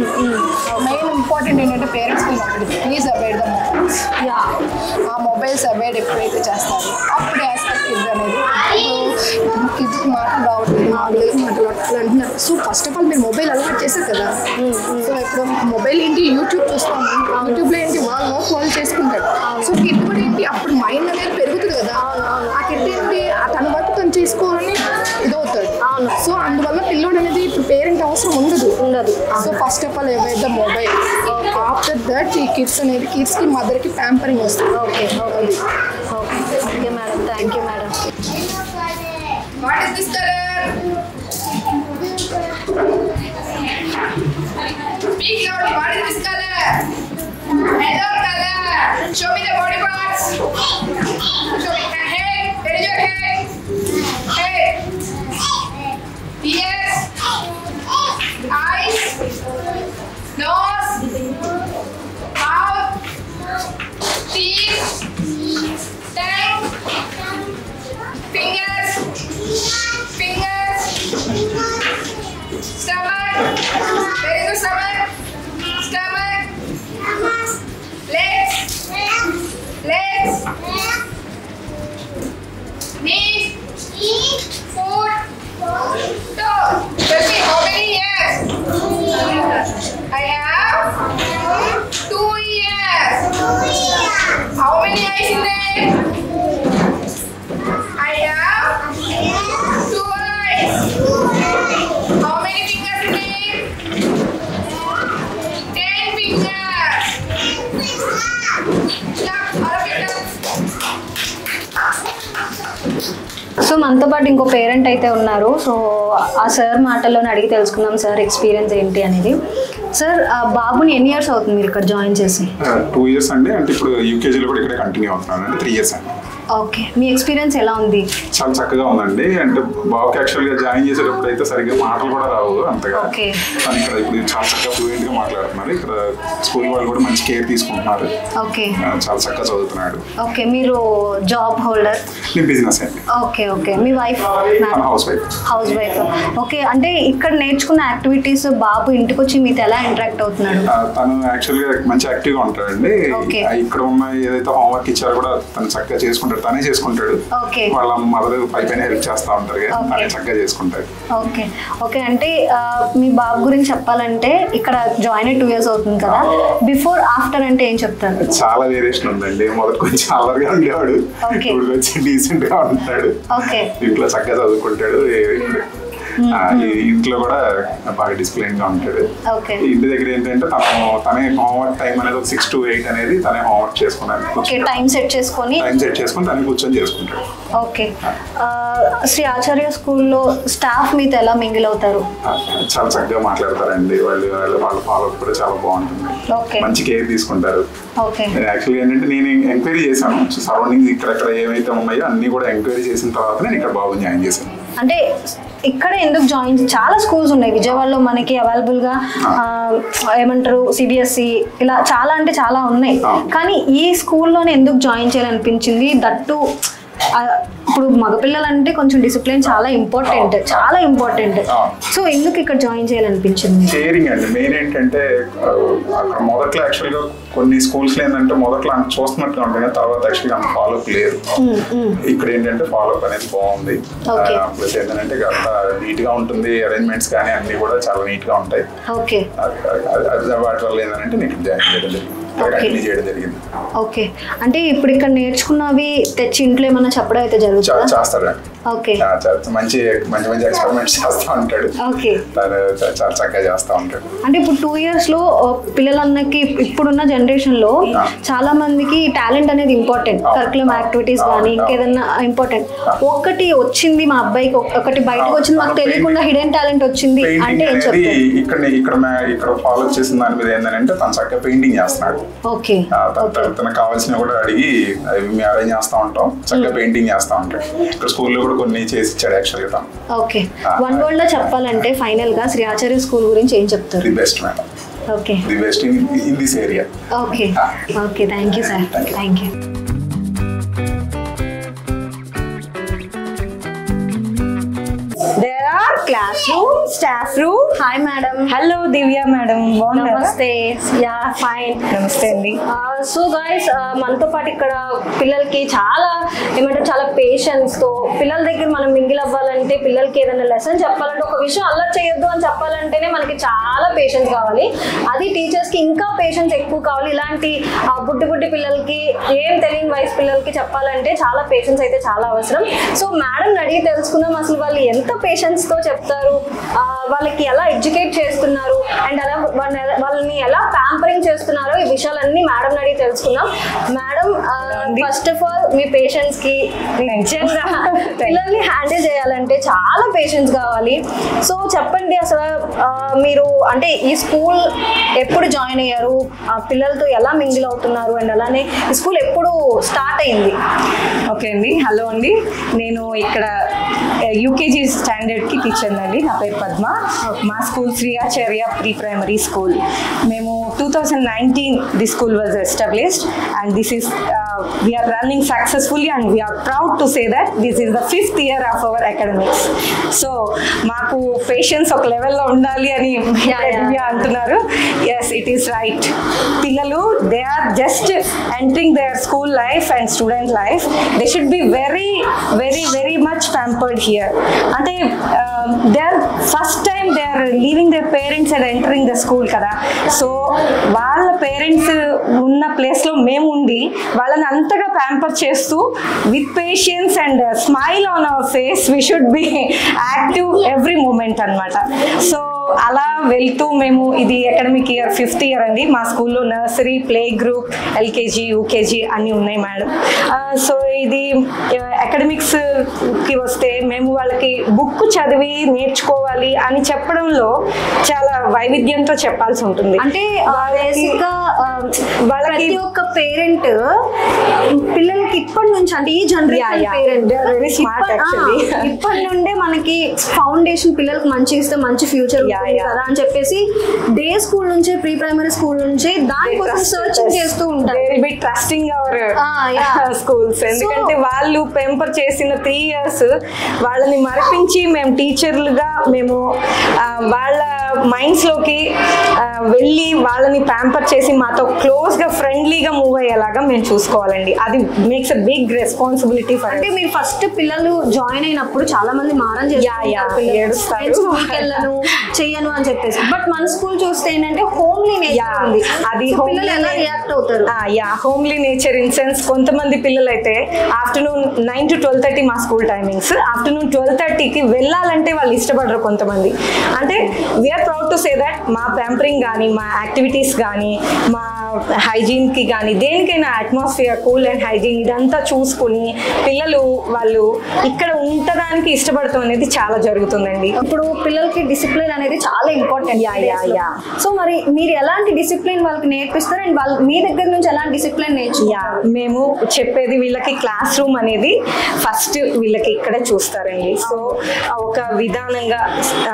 Speaker 7: మెయిన్ ఇంపార్టెంట్ ఏంటంటే పేరెంట్స్కి please avoid the mobiles
Speaker 1: yeah
Speaker 7: ఆ మొబైల్స్ అవాయిడ్ ఎప్పుడైతే చేస్తారు అప్పుడు ఆస్పెక్ట్ కిడ్స్ అనేది ఇప్పుడు కిడ్స్ మాటలు రావట్లేదు మాటలు మాటలు అట్లా అంటున్నారు సో ఫస్ట్ ఆఫ్ ఆల్ మీరు మొబైల్ అలవాటు చేశారు కదా సో ఇప్పుడు మొబైల్ ఏంటి యూట్యూబ్ చూస్తాము యూట్యూబ్లో ఏంటి వాళ్ళు నోట్ వాళ్ళు చేసుకుంటారు సో కిడ్ కూడా ఏంటి అప్పుడు మైండ్ అనేది పెరుగుతుంది కదా ఆ కిడ్ ఏంటి ఆ తన వర్క్ తను చేసుకోవాలని ఇదవుతాడు సో అందువల్ల పిల్లోడు అనేది ఇప్పుడు పేరెంట్ అవసరం ఉండదు
Speaker 1: ఉండదు
Speaker 7: so first of all avoid the mobile after that ఈ కిడ్స్ అనేది కిడ్స్ కి మదర్ కి ప్యాంపరింగ్ వస్తుంది
Speaker 1: okay okay okay madam thank you madam
Speaker 7: what is this colour speak loudly what is this colour yellow color show me the body parts show me the head where is your head head ears eyes nose mouth teeth tongue fingers, fingers, stomach. Where is the stomach? Stomach. Legs, legs, knees, foot, toe. Tell me how many ears? I have two ears. How many eyes in there? I have two eyes. How many fingers in it? Ten fingers. Stop. All of you stop.
Speaker 1: So మనతో పాటు ఇంకో parent అయితే ఉన్నారు so ఆ sir మాటల్లోనే అడిగి తెలుసుకుందాం sir experience ఏంటి అనేది సార్ ఆ బాబుని ఎన్ని ఇయర్స్ అవుతుంది మీరు ఇక్కడ జాయిన్ చేసి
Speaker 8: టూ ఇయర్స్ అండి అంటే ఇప్పుడు యూకేజీలో కూడా ఇక్కడే కంటిన్యూ అవుతున్నాను అంటే త్రీ ఇయర్స్ అండి
Speaker 1: ఓకే మీ ఎక్స్పీరియన్స్ ఎలా ఉంది
Speaker 8: చాలా చక్కగా ఉందండి అంటే బాబుకి యాక్చువల్గా జాయిన్ చేసేటప్పుడు అయితే సరిగ్గా మాటలు కూడా రావు అంతగా
Speaker 1: Okay.
Speaker 8: కానీ ఇక్కడ ఇప్పుడు చాలా చక్కగా ఫ్లూయెంట్ గా మాట్లాడుతున్నారు ఇక్కడ స్కూల్ వాళ్ళు కూడా మంచి కేర్ తీసుకుంటున్నారు
Speaker 1: ఓకే
Speaker 8: ఆ, చాలా చక్కగా చదువుతున్నాడు
Speaker 1: ఓకే మీరు జాబ్ హోల్డర్
Speaker 8: నేను బిజినెస్ అండి
Speaker 1: ఓకే ఓకే మీ వైఫ్
Speaker 8: తన housewife
Speaker 1: housewife okay అంటే ఇక్కడ నేర్చుకున్న యాక్టివిటీస్ బాబు ఇంటికి వచ్చి మీతో ఎలా ఇంటరాక్ట్ అవుతున్నాడు
Speaker 8: ఆ, తను యాక్చువల్గా మంచి యాక్టివ్గా ఉంటాడండి
Speaker 1: Okay.
Speaker 8: ఆ, ఇక్కడ ఉన్న ఏదైతే హోంవర్క్ ఇచ్చారో కూడా తను చక్కగా చేసుకుంటాడు తనే చేసుకుంటాడు
Speaker 1: Okay.
Speaker 8: వాళ్ళ మదర్ పై పైన హెల్ప్ చేస్తూ ఉంటారు కదా,
Speaker 1: Okay.
Speaker 8: తనే చక్కగా చేసుకుంటాడు
Speaker 1: ఓకే ఓకే అంటే ఆ, మీ బాబు గురించి చెప్పాలంటే ఇక్కడ జాయిన్ అయ్యి టూ ఇయర్స్ అవుతుంది కదా బిఫోర్ ఆఫ్టర్ అంటే ఏం చెప్తారు
Speaker 8: చాలా వేరియేషన్ ఉందండి మొదటి కొంచెం అల్లరిగా ఉండేవాడు
Speaker 1: Okay.
Speaker 8: ఇప్పుడు కొంచెం డీసెంట్ గా ఉంటాడు
Speaker 1: ఓకే
Speaker 8: ఇంట్లో చక్కగా చదువుకుంటాడు ఏ- ఆ, ఈ ఇంట్లో కూడా బాగా డిసిప్లిన్ గా ఉంటాడు
Speaker 1: ఓకే
Speaker 8: ఇంటి దగ్గర ఏంటంటే తను తనే హోంవర్క్ టైం అనేది ఒక సిక్స్ టు ఎయిట్ అనేది తనే హోంవర్క్ చేసుకున్నాను
Speaker 1: ఓకే టైం సెట్ చేసుకొని
Speaker 8: టైం సెట్ చేసుకుని తనే కూర్చొని చేసుకుంటాడు
Speaker 1: ఓకే ఆ, శ్రీ ఆచార్య స్కూల్లో స్టాఫ్ మీతో ఎలా మింగిల్ అవుతారు
Speaker 8: ఆ, చాలా చక్కగా మాట్లాడతారండి వాళ్ళు వాళ్ళు వాళ్ళ ఫాలో కూడా చాలా బాగుంటుంది
Speaker 1: ఓకే
Speaker 8: మంచి కేర్ తీసుకుంటారు
Speaker 1: ఓకే
Speaker 8: యాక్చువల్గా ఏంటంటే నేను ఎంక్వైరీ చేశాను సరౌండింగ్స్ ఇక్కడెక్కడ ఏవైతే ఉన్నాయో అన్ని కూడా ఎంక్వైరీ చేసిన తర్వాత నేను ఇక్కడ బాబుని జాయిన్ చేశాను
Speaker 1: అంటే ఇక్కడ ఎందుకు జాయిన్ చాలా స్కూల్స్ ఉన్నాయి విజయవాడలో మనకి అవైలబుల్గా ఏమంటారు సిబిఎస్సి ఇలా చాలా అంటే చాలా ఉన్నాయి కానీ ఈ స్కూల్లోనే ఎందుకు జాయిన్ చేయాలనిపించింది దట్టు ఆ, ఇప్పుడు మగపిల్లలంటే కొంచెం డిసిప్లిన్ చాలా ఇంపార్టెంట్ చాలా ఇంపార్టెంట్ సో ఎందుకు ఇక్కడ జాయిన్ చేయాలనిపించింది
Speaker 8: కేరింగ్ అండి మెయిన్ ఏంటంటే ఆ, అక్కడ మొదట్లో యాక్చువల్గా కొన్ని స్కూల్స్ ఏంటంటే మొదట్లో అంత చూస్తున్నట్టుగా ఉంటుంది కానీ తర్వాత యాక్చువల్గా అంత ఫాలోఅప్ లేదు ఇక్కడ ఏంటంటే ఫాలోఅప్ అనేది బాగుంది
Speaker 1: Okay.
Speaker 8: ప్లస్ ఏంటంటే అంత నీట్ గా ఉంటుంది అరేంజ్మెంట్స్ కానీ అన్ని కూడా చాలా నీట్ గా ఉంటాయి
Speaker 1: ఓకే
Speaker 8: అది- అది- అది వాటి వల్ల ఏంటంటే నీకు జాయిన్ చేయడం జరిగింది
Speaker 1: Okay.
Speaker 8: కంటిన్యూ చేయడం జరిగింది
Speaker 1: ఓకే అంటే ఇప్పుడు ఇక్కడ నేర్చుకున్నవి తెచ్చి ఇంట్లో ఏమైనా చెప్పడం అయితే
Speaker 8: చా-
Speaker 1: జరుగుతుందా
Speaker 8: చేస్తాడండి
Speaker 1: ఓకే
Speaker 8: చా- చా- మంచి మంచి మంచి ఎక్స్పెరిమెంట్స్ చేస్తూ ఉంటాడు
Speaker 1: ఓకే
Speaker 8: తను చా- చాలా చక్కగా చేస్తూ ఉంటాడు
Speaker 1: అంటే ఇప్పుడు టూ ఇయర్స్ లో ఆ, పిల్లలన్నకి ఇప్పుడున్న జనరేషన్ లో చాలా మందికి టాలెంట్ అనేది ఇంపార్టెంట్
Speaker 8: అవును.
Speaker 1: కరికులం యాక్టివిటీస్
Speaker 8: అవును.
Speaker 1: కానీ ఇంకేదన్నా ఇంపార్టెంట్ ఒక్కటి వచ్చింది మా అబ్బాయికి ఒక- ఒకటి బయటకు వచ్చింది మాకు తెలియకుండా హిడెన్ టాలెంట్ వచ్చింది అంటే
Speaker 8: పెయింటింగ్
Speaker 1: ఏం
Speaker 8: అనేది
Speaker 1: చెప్తారు
Speaker 8: ఇక్కడ ఇక్కడ మే- ఇక్కడ ఫాలో చేసిన దాని మీద ఏంటంటే తను చక్కగా పెయింటింగ్ చేస్తున్నాడు
Speaker 1: ఓకే
Speaker 8: ఆ, తన- తన- తనకు కావాల్సినవి కూడా అడిగి అవి మేము అరేంజ్ చేస్తూ ఉంటాం చక్కగా పెయింటింగ్ చేస్తూ ఉంటాడు ఇక్కడ స్కూల్లో కూడా కొన్ని చేసి ఇచ్చాడు యాక్చువల్గా తను
Speaker 1: ఓకే వన్ వర్డ్ లో చెప్పాలంటే ఫైనల్ గా శ్రీ ఆచార్య స్కూల్ గురించి ఏం చెప్తారు
Speaker 8: the best madam
Speaker 1: okay
Speaker 8: the best in in this area
Speaker 1: okay okay thank you sir
Speaker 8: Thank you.
Speaker 1: Thank you
Speaker 4: there are classroom staff room
Speaker 1: hi madam
Speaker 4: hello Divya madam బాగున్నారా
Speaker 1: నమస్తే yeah fine
Speaker 4: నమస్తే అండి
Speaker 1: so guys మనతో పాటు ఇక్కడ పిల్లలకి చాలా ఏమంటారు చాలా పేషెన్స్ తో పిల్లల దగ్గర మనం మింగిల్ అవ్వాలంటే పిల్లలకి ఏదైనా లెసన్ చెప్పాలంటే ఒక విషయం అల్లరి చేయొద్దు అని చెప్పాలంటేనే మనకి చాలా పేషెన్స్ కావాలి అది టీచర్స్ కి ఇంకా పేషెన్స్ ఎక్కువ కావాలి ఇలాంటి ఆ, బుడ్డి బుడ్డి పిల్లలకి ఏం తెలియని వయసు పిల్లలకి చెప్పాలంటే చాలా పేషెన్స్ అయితే చాలా అవసరం సో మేడం అడిగి తెలుసుకుందాం అసలు వాళ్ళు ఎంత పేషెన్స్ తో చెప్తారు ఆ, వాళ్ళకి ఎలా ఎడ్యుకేట్ చేస్తున్నారు అండ్ అలా వాళ్ళని- వాళ్ళని ఎలా ప్యాంపరింగ్ చేస్తున్నారో ఈ విషయాలన్నీ మేడం అడిగి తెలుసుకుందాం మేడం ఫస్ట్ ఆఫ్ ఆల్ మీ పేషెంట్స్ కి నిజంగా పిల్లల్ని హ్యాండిల్ చేయాలంటే చాలా పేషెన్స్ కావాలి సో చెప్పండి అసలు ఆ, మీరు అంటే ఈ స్కూల్ ఎప్పుడు జాయిన్ అయ్యారు ఆ పిల్లలతో ఎలా మింగిల్ అవుతున్నారు అండ్ అలానే ఈ స్కూల్ ఎప్పుడు స్టార్ట్ అయింది
Speaker 4: ఓకే అండి హలో అండి నేను ఇక్కడ యూకేజీ స్టాండర్డ్కి టీచర్ అండి నా పేరు పద్మ మా school Shri Acharya pre primary school మేము two thousand nineteen the school was established and this is we are running successfully and we are proud to say that this is the fifth year of our academics so మాకు patience ఒక లెవెల్లో ఉండాలి అని
Speaker 1: Yeah, yeah.
Speaker 4: Divya అంటున్నారు yes it is right పిల్లలు they are just entering their school life and student life they should be very very very much pampered here అంటే they are first time they are leaving their parents and entering the school కదా so వాళ్ళ parents ఉన్న ప్లేస్లో మేము ఉండి వాళ్ళని అంతగా pamper చేస్తూ with patience and smile on our face we should be active every moment అన్నమాట సో అలా వెళ్తూ మేము ఇది అకాడమిక్ ఇయర్ ఫిఫ్త్ ఇయర్ అండి మా స్కూల్లో nursery play group LKG UKG అన్నీ ఉన్నాయి మేడం సో ఇది అకాడమిక్స్కి వస్తే మేము వాళ్ళకి బుక్ చదివి నేర్చుకోవాలి అని చెప్పడంలో చాలా వైవిధ్యంతో చెప్పాల్సి ఉంటుంది
Speaker 1: అంటే బేసిక్ గా ఆ,
Speaker 4: వాళ్ళకి-
Speaker 1: ప్రతి ఒక్క పేరెంట్ పిల్లలకి ఇప్పటి నుంచి అంటే ఈ
Speaker 4: Yeah,
Speaker 1: generation
Speaker 4: yeah.
Speaker 1: Parent
Speaker 4: They are very smart actually.
Speaker 1: ఇప్పటి నుండే మనకి ఫౌండేషన్ పిల్లలకి మంచి ఇస్తే మంచి ఫ్యూచర్
Speaker 4: Yeah, yeah.
Speaker 1: కదా అని చెప్పేసి డే స్కూల్ నుంచే ప్రీ ప్రైమరీ స్కూల్ నుంచే దానికోసం సర్చింగ్ చేస్తూ ఉంటారు
Speaker 4: they be trusting our
Speaker 1: Ah, yeah.
Speaker 4: Schools ఎందుకంటే వాళ్ళు పెంపర్ చేసిన త్రీ ఇయర్స్ వాళ్ళని మరిపించి మేము టీచర్లుగా మేము ఆ, వాళ్ళ మైండ్స్ లోకి ఆ, వెళ్ళి వాళ్ళని ప్యాంపర్ చేసి మాతో క్లోజ్ గా ఫ్రెండ్లీగా మూవ్ అయ్యేలాగా మేము చూసుకోవాలండి అది makes a big responsibility for
Speaker 1: అంటే మీరు ఫస్ట్ పిల్లలు జాయిన్ అయినప్పుడు చాలా మంది మారం
Speaker 4: Yeah, yeah. ఏడుస్తారు.
Speaker 1: స్కూల్కి వెళ్ళను చెయ్యను అని చెప్పేసి బట్ మన స్కూల్ చూస్తే ఏంటంటే హోమ్లీ
Speaker 4: Yeah.
Speaker 1: ఉంది
Speaker 4: అది
Speaker 1: So పిల్లలు ఎలా
Speaker 4: homely-
Speaker 1: రియాక్ట్ అవుతారు
Speaker 4: yeah homely nature in sense కొంతమంది పిల్లలు అయితే afternoon nine to twelve thirty మా స్కూల్ టైమింగ్స్ ఆఫ్టర్నూన్ ట్వెల్వ్ థర్టీకి వెళ్ళాలంటే వాళ్ళు ఇష్టపడరు కొంతమంది అంటే we are proud to say that మా ప్యాంపరింగ్ కానీ మా యాక్టివిటీస్ కానీ మా హైజీన్కి కానీ దేనికైనా అట్మాస్ఫియర్ కూల్ అండ్ హైజీన్ ఇదంతా చూసుకుని పిల్లలు వాళ్ళు ఇక్కడ ఉండడానికి ఇష్టపడతాం అనేది చాలా జరుగుతుందండి
Speaker 1: ఇప్పుడు పిల్లలకి డిసిప్లిన్ అనేది చాలా important
Speaker 4: yeah, yeah, yeah.
Speaker 1: So మరి మీరు ఎలాంటి డిసిప్లిన్ వాళ్ళకి నేర్పిస్తారు అండ్ వాళ్ళు మీ దగ్గర నుంచి ఎలాంటి డిసిప్లిన్ నేర్చు
Speaker 4: యా మేము చెప్పేది వీళ్ళకి క్లాస్ రూమ్ అనేది ఫస్ట్ వీళ్ళకి ఇక్కడే చూస్తారండి సో ఒక విధానంగా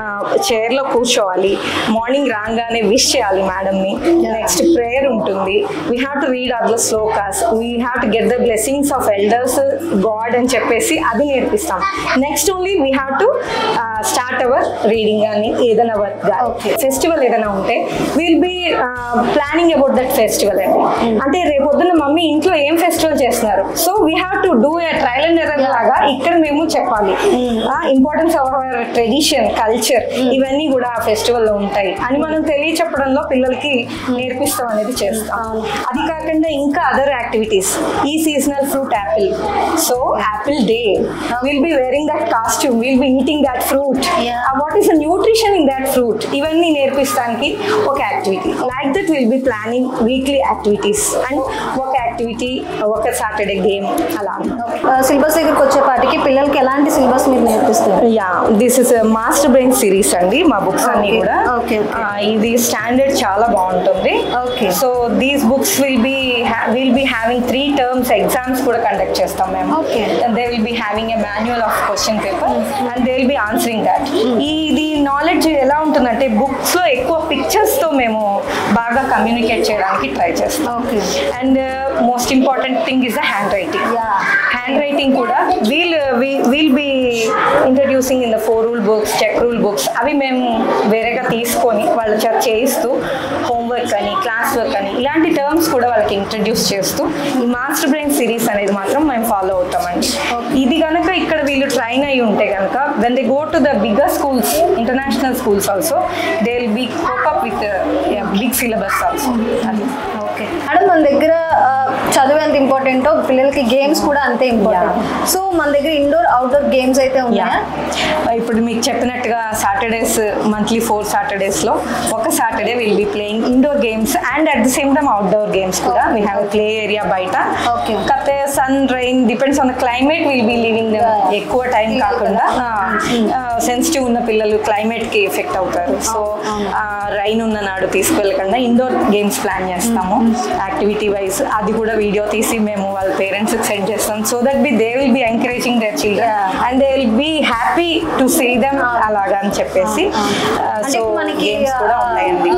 Speaker 4: చైర్లో కూర్చోవాలి మార్నింగ్ రాగానే విష్ చేయాలి మేడంని నెక్స్ట్ ప్రేయర్ ఉంటుంది we have to read other shlokas we have to get the blessings of elders god అని చెప్పేసి అది నేర్పిస్తాం next only we have to start our reading కానీ ఏదైనా వర్క్ ఫెస్టివల్ ఏదైనా ఉంటే will be planning about that festival అండి అంటే రేపొద్దున మమ్మీ ఇంట్లో ఏం ఫెస్టివల్ చేస్తున్నారు so we have to do a trial and error లాగా ఇక్కడ మేము చెప్పాలి importance of hour tradition culture ఇవన్నీ కూడా ఆ ఫెస్టివల్ లో ఉంటాయి అని మనం తెలియ చెప్పడంలో పిల్లలకి నేర్పిస్తాం అనేది చేస్తాం అది కాకుండా ఇంకా అదర్ యాక్టివిటీస్ ఈ seasonal fruit apple so apple day will be wearing that costume will be eating that fruit what is nutrition in that fruit ఇవన్నీ నేర్పిస్తానికి ఒక activity like that will be planning weekly activities and ఒక activity ఒక Saturday game అలా
Speaker 1: syllabus దగ్గరికి వచ్చేపాటికి పిల్లలకి ఎలాంటి సిలబస్ మీరు నేర్పిస్తారు
Speaker 4: yeah this is master brain series అండి మా బుక్స్ అన్ని
Speaker 1: Okay,
Speaker 4: కూడా
Speaker 1: okay, okay.
Speaker 4: ఆ, ఇది స్టాండర్డ్ చాలా బాగుంటుంది
Speaker 1: Okay.
Speaker 4: So these books will be will be having three terms exams కూడా కండక్ట్ చేస్తాం మేము
Speaker 1: Okay.
Speaker 4: They will be having a manual of question paper and they will be answering that ఇది knowledge ఎలా ఉంటుందంటే books లో ఎక్కువ pictures తో మేము బాగా కమ్యూనికేట్ చేయడానికి ట్రై చేస్తాం
Speaker 1: Okay.
Speaker 4: And most important thing is the handwriting handwriting కూడా we'll will be introducing in the four rule books check rule books అవి మేము వేరేగా తీసుకొని వాళ్ళ చేత చేయిస్తూ హోంవర్క్ అని క్లాస్ వర్క్ అని ఇలాంటి టర్మ్స్ కూడా వాళ్ళకి ఇంట్రడ్యూస్ చేస్తూ ఈ మాస్టర్ బ్రెయిన్ సిరీస్ అనేది మాత్రం మేము ఫాలో అవుతామండి ఇది కనుక ఇక్కడ వీళ్ళు ట్రైన్ అయి ఉంటే కనుక when they go to the bigger schools international schools also they will be cope up with big syllabus also అది
Speaker 1: ఓకే మేడం మన దగ్గర ఆ, చదువు ఎంత ఇంపార్టెంటో పిల్లలకి గేమ్స్ కూడా అంతే ఇంపార్టెంట్ సో మన దగ్గర ఇండోర్ అవుట్డోర్ గేమ్స్ అయితే ఉన్నాయా
Speaker 4: ఇప్పుడు మీకు చెప్పినట్టుగా సాటర్డేస్ మంత్లీ ఫోర్ సాటర్డేస్లో ఒక Saturday will be playing indoor games and at the same time outdoor games కూడా వీ హ్యావ్ ప్లే ఏరియా బయట
Speaker 1: Okay.
Speaker 4: కాకపోతే sun rain depends on the climate will be living ఎక్కువ టైం కాకుండా sensitive ఉన్న పిల్లలు climate కి ఎఫెక్ట్ అవుతారు so rain ఉన్న నాడు తీసుకెళ్ళకుండా ఇండోర్ గేమ్స్ ప్లాన్ చేస్తాము యాక్టివిటీ వైజ్ అది కూడా వీడియో తీసి మేము వాళ్ళ పేరెంట్స్ సెండ్ చేస్తాం so that be they will be encouraging their children and they will be happy to see them అలాగా అని చెప్పేసి
Speaker 1: అంటే
Speaker 4: సో
Speaker 1: మనకి
Speaker 4: గేమ్స్ కూడా ఉన్నాయండి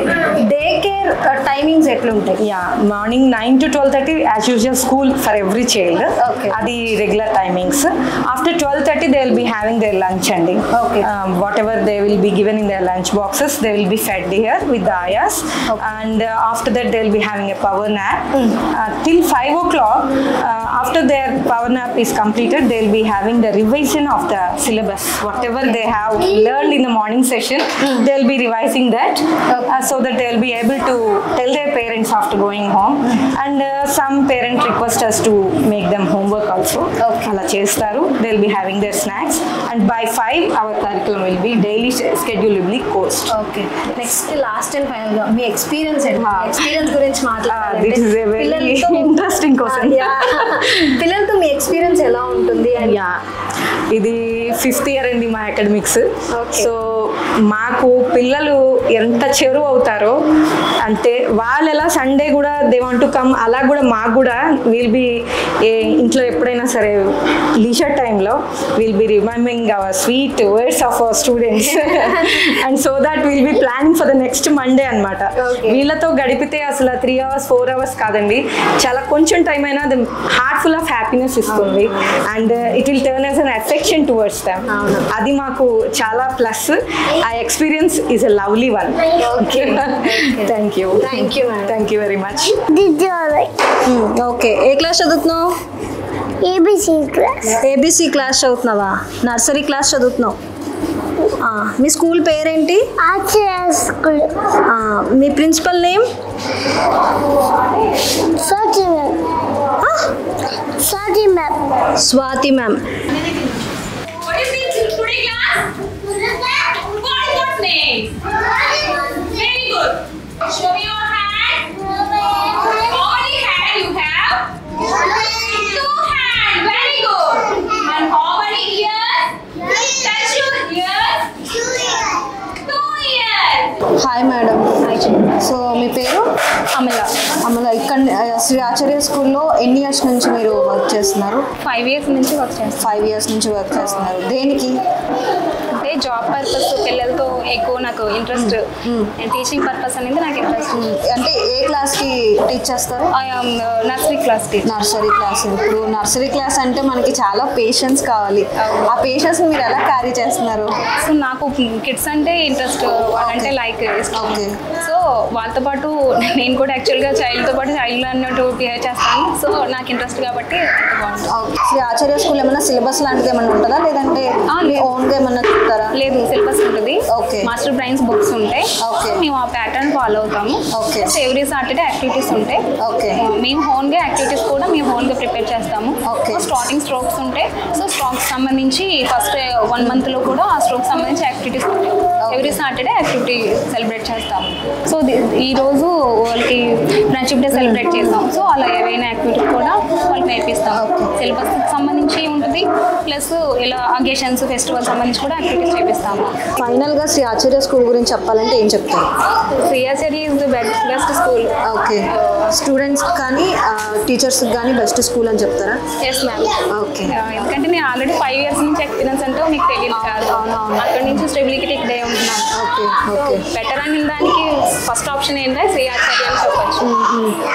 Speaker 1: డే కేర్ టైమింగ్స్ ఎట్లుంటాయి
Speaker 4: yeah morning nine to twelve thirty as usual school for every child
Speaker 1: Okay.
Speaker 4: అది regular timings after twelve thirty they will be having their lunch అండి
Speaker 1: Okay.
Speaker 4: Whatever they will be given in their lunch boxes they will be fed here with the aya's and uh, after that they will be having a power nap uh, till 5 o'clock uh, after their power nap is completed they will be having the revision of the syllabus whatever they have learned in the morning session they will be revising that uh, so that they will be able to tell their parents after going home and uh, some parent request us to make them homework also అలా చేస్తారు they will be having their snacks and by five our curriculum will be daily schedule will be cost
Speaker 1: okay next last and final గా మీ experience experience గురించి మాట్లాడాలి
Speaker 4: this is a very interesting question.
Speaker 1: పిల్లలతో మీ experience ఎలా ఉంటుంది and
Speaker 4: yeah ఇది fifth year అండి మా అకాడమిక్స్
Speaker 1: Okay.
Speaker 4: సో మాకు పిల్లలు ఎంత చెరువు అవుతారో అంటే వాళ్ళు ఎలా సండే కూడా దే వాంట్ టు కమ్ అలా కూడా మాకు కూడా విల్ బి ఇంట్లో ఎప్పుడైనా సరే లీజర్ టైంలో will be reminding our sweet words of our students and so that will be planning for the next Monday అనమాట
Speaker 1: Okay.
Speaker 4: వీళ్ళతో గడిపితే అసలు త్రీ అవర్స్ ఫోర్ అవర్స్ కాదండి చాలా కొంచెం టైం అయినా అది హార్ట్ ఫుల్ ఆఫ్ హ్యాపీనెస్ ఇస్తుంది and it will turn as an affection towards them అది మాకు చాలా ప్లస్ ఆ experience is a lovely one okay thank you
Speaker 1: Thank you, madam.
Speaker 4: Thank you very much
Speaker 1: okay ఏ class చదువుతున్నావు
Speaker 2: ABC class.
Speaker 1: ABC class చదువుతున్నావా nursery class చదువుతున్నావు ఆ, మీ స్కూల్ పేరేంటి
Speaker 2: Archer school.
Speaker 1: ఆ, మీ principal name
Speaker 2: Sorry, ma'am. Sorry, ma'am.
Speaker 1: Swathi ma'am
Speaker 3: What is it today class? What is your name? Very good. Show me your hand.
Speaker 1: Hi madam so మీ పేరు
Speaker 9: అమల
Speaker 1: అమల ఇక్కడ శ్రీ ఆచార్య స్కూల్లో ఎన్ని ఇయర్స్ నుంచి మీరు వర్క్ చేస్తున్నారు
Speaker 9: ఫైవ్ ఇయర్స్ నుంచి వర్క్ చేస్తాను
Speaker 1: ఫైవ్ ఇయర్స్ నుంచి వర్క్ చేస్తున్నారు దేనికి
Speaker 9: అంటే జాబ్ పర్పస్ పిల్లలతో ఎక్కువ నాకు ఇంట్రెస్ట్ టీచింగ్ పర్పస్ అనేది నాకు ఇంట్రెస్ట్
Speaker 1: అంటే ఏ క్లాస్కి టీచ్ చేస్తారు
Speaker 9: nursery class teacher
Speaker 1: nursery class ఇప్పుడు నర్సరీ క్లాస్ అంటే మనకి చాలా పేషెన్స్ కావాలి ఆ పేషెన్స్ మీరు ఎలా క్యారీ చేస్తున్నారు
Speaker 9: సో నాకు కిడ్స్ అంటే ఇంట్రెస్ట్ వాళ్ళంటే లైక్ ఇష్టం
Speaker 1: Okay.
Speaker 9: సో వాళ్ళతో పాటు నేను కూడా యాక్చువల్గా చైల్డ్తో పాటు చైల్డ్ అన్నట్టు బిహేవ్ చేస్తాను సో నాకు ఇంట్రెస్ట్ కాబట్టి అంత బాగుంటుంది
Speaker 1: ఓకే. శ్రీ ఆచార్య స్కూల్ ఏమైనా సిలబస్ లాంటిది ఏమైనా ఉంటుందా లేదంటే
Speaker 9: ఆ,
Speaker 1: మీ
Speaker 9: లేదు.
Speaker 1: ఓన్గా ఏమన్నా చెప్తారా
Speaker 9: లేదు సిలబస్ ఉంటుంది
Speaker 1: Okay.
Speaker 9: మాస్టర్ బ్రైన్స్ బుక్స్ ఉంటాయి
Speaker 1: Okay.
Speaker 9: సో మేము ఆ ప్యాటర్న్ ఫాలో అవుతాము
Speaker 1: Okay.
Speaker 9: ఎవ్రీ సాటర్డే యాక్టివిటీస్ ఉంటాయి
Speaker 1: Okay.
Speaker 9: మేము హోన్గా యాక్టివిటీస్ కూడా మేము హోన్గా ప్రిపేర్ చేస్తాము
Speaker 1: Okay.
Speaker 9: స్టార్టింగ్ స్ట్రోక్స్ ఉంటాయి సో స్ట్రోక్స్ సంబంధించి ఫస్ట్ వన్ మంత్లో కూడా ఆ స్ట్రోక్ సంబంధించి యాక్టివిటీస్ ఉంటాయి ఎవ్రీ సాటర్డే యాక్టివిటీ సెలబ్రేట్ చేస్తాము సో ఈ రోజు వాళ్ళకి ఫ్రెండ్షిప్ డే సెలబ్రేట్ చేస్తాం సో అలా ఏవైనా యాక్టివిటీస్ కూడా వాళ్ళకి నేర్పిస్తాం సిలబస్ సంబంధించి ఉంటుంది ప్లస్ ఇలా అకేషన్స్ ఫెస్టివల్ సంబంధించి కూడా యాక్టివిటీస్ చేపిస్తాము
Speaker 1: ఫైనల్గా శ్రీ ఆచార్య స్కూల్ గురించి చెప్పాలంటే ఏం చెప్తారు
Speaker 9: సిఆర్సరీ is the best best school
Speaker 1: okay students కానీ టీచర్స్ కానీ బెస్ట్ స్కూల్ అని చెప్తారా
Speaker 9: ఎస్ మ్యామ్
Speaker 1: ఓకే
Speaker 9: ఎందుకంటే నేను ఆల్రెడీ ఫైవ్ ఇయర్స్ నుంచి ఎక్స్పీరియన్స్ అంటే మీకు తెలియదు కాదు
Speaker 1: అవునవును.
Speaker 9: అక్కడ నుంచి స్టెబిలిటీ ఇక్కడే ఉంటున్నాను
Speaker 1: ఓకే ఓకే
Speaker 9: బెటర్ అని దానికి ఫస్ట్ ఆప్షన్ ఏంటంటే శ్రీ ఆచార్య అని చెప్పొచ్చు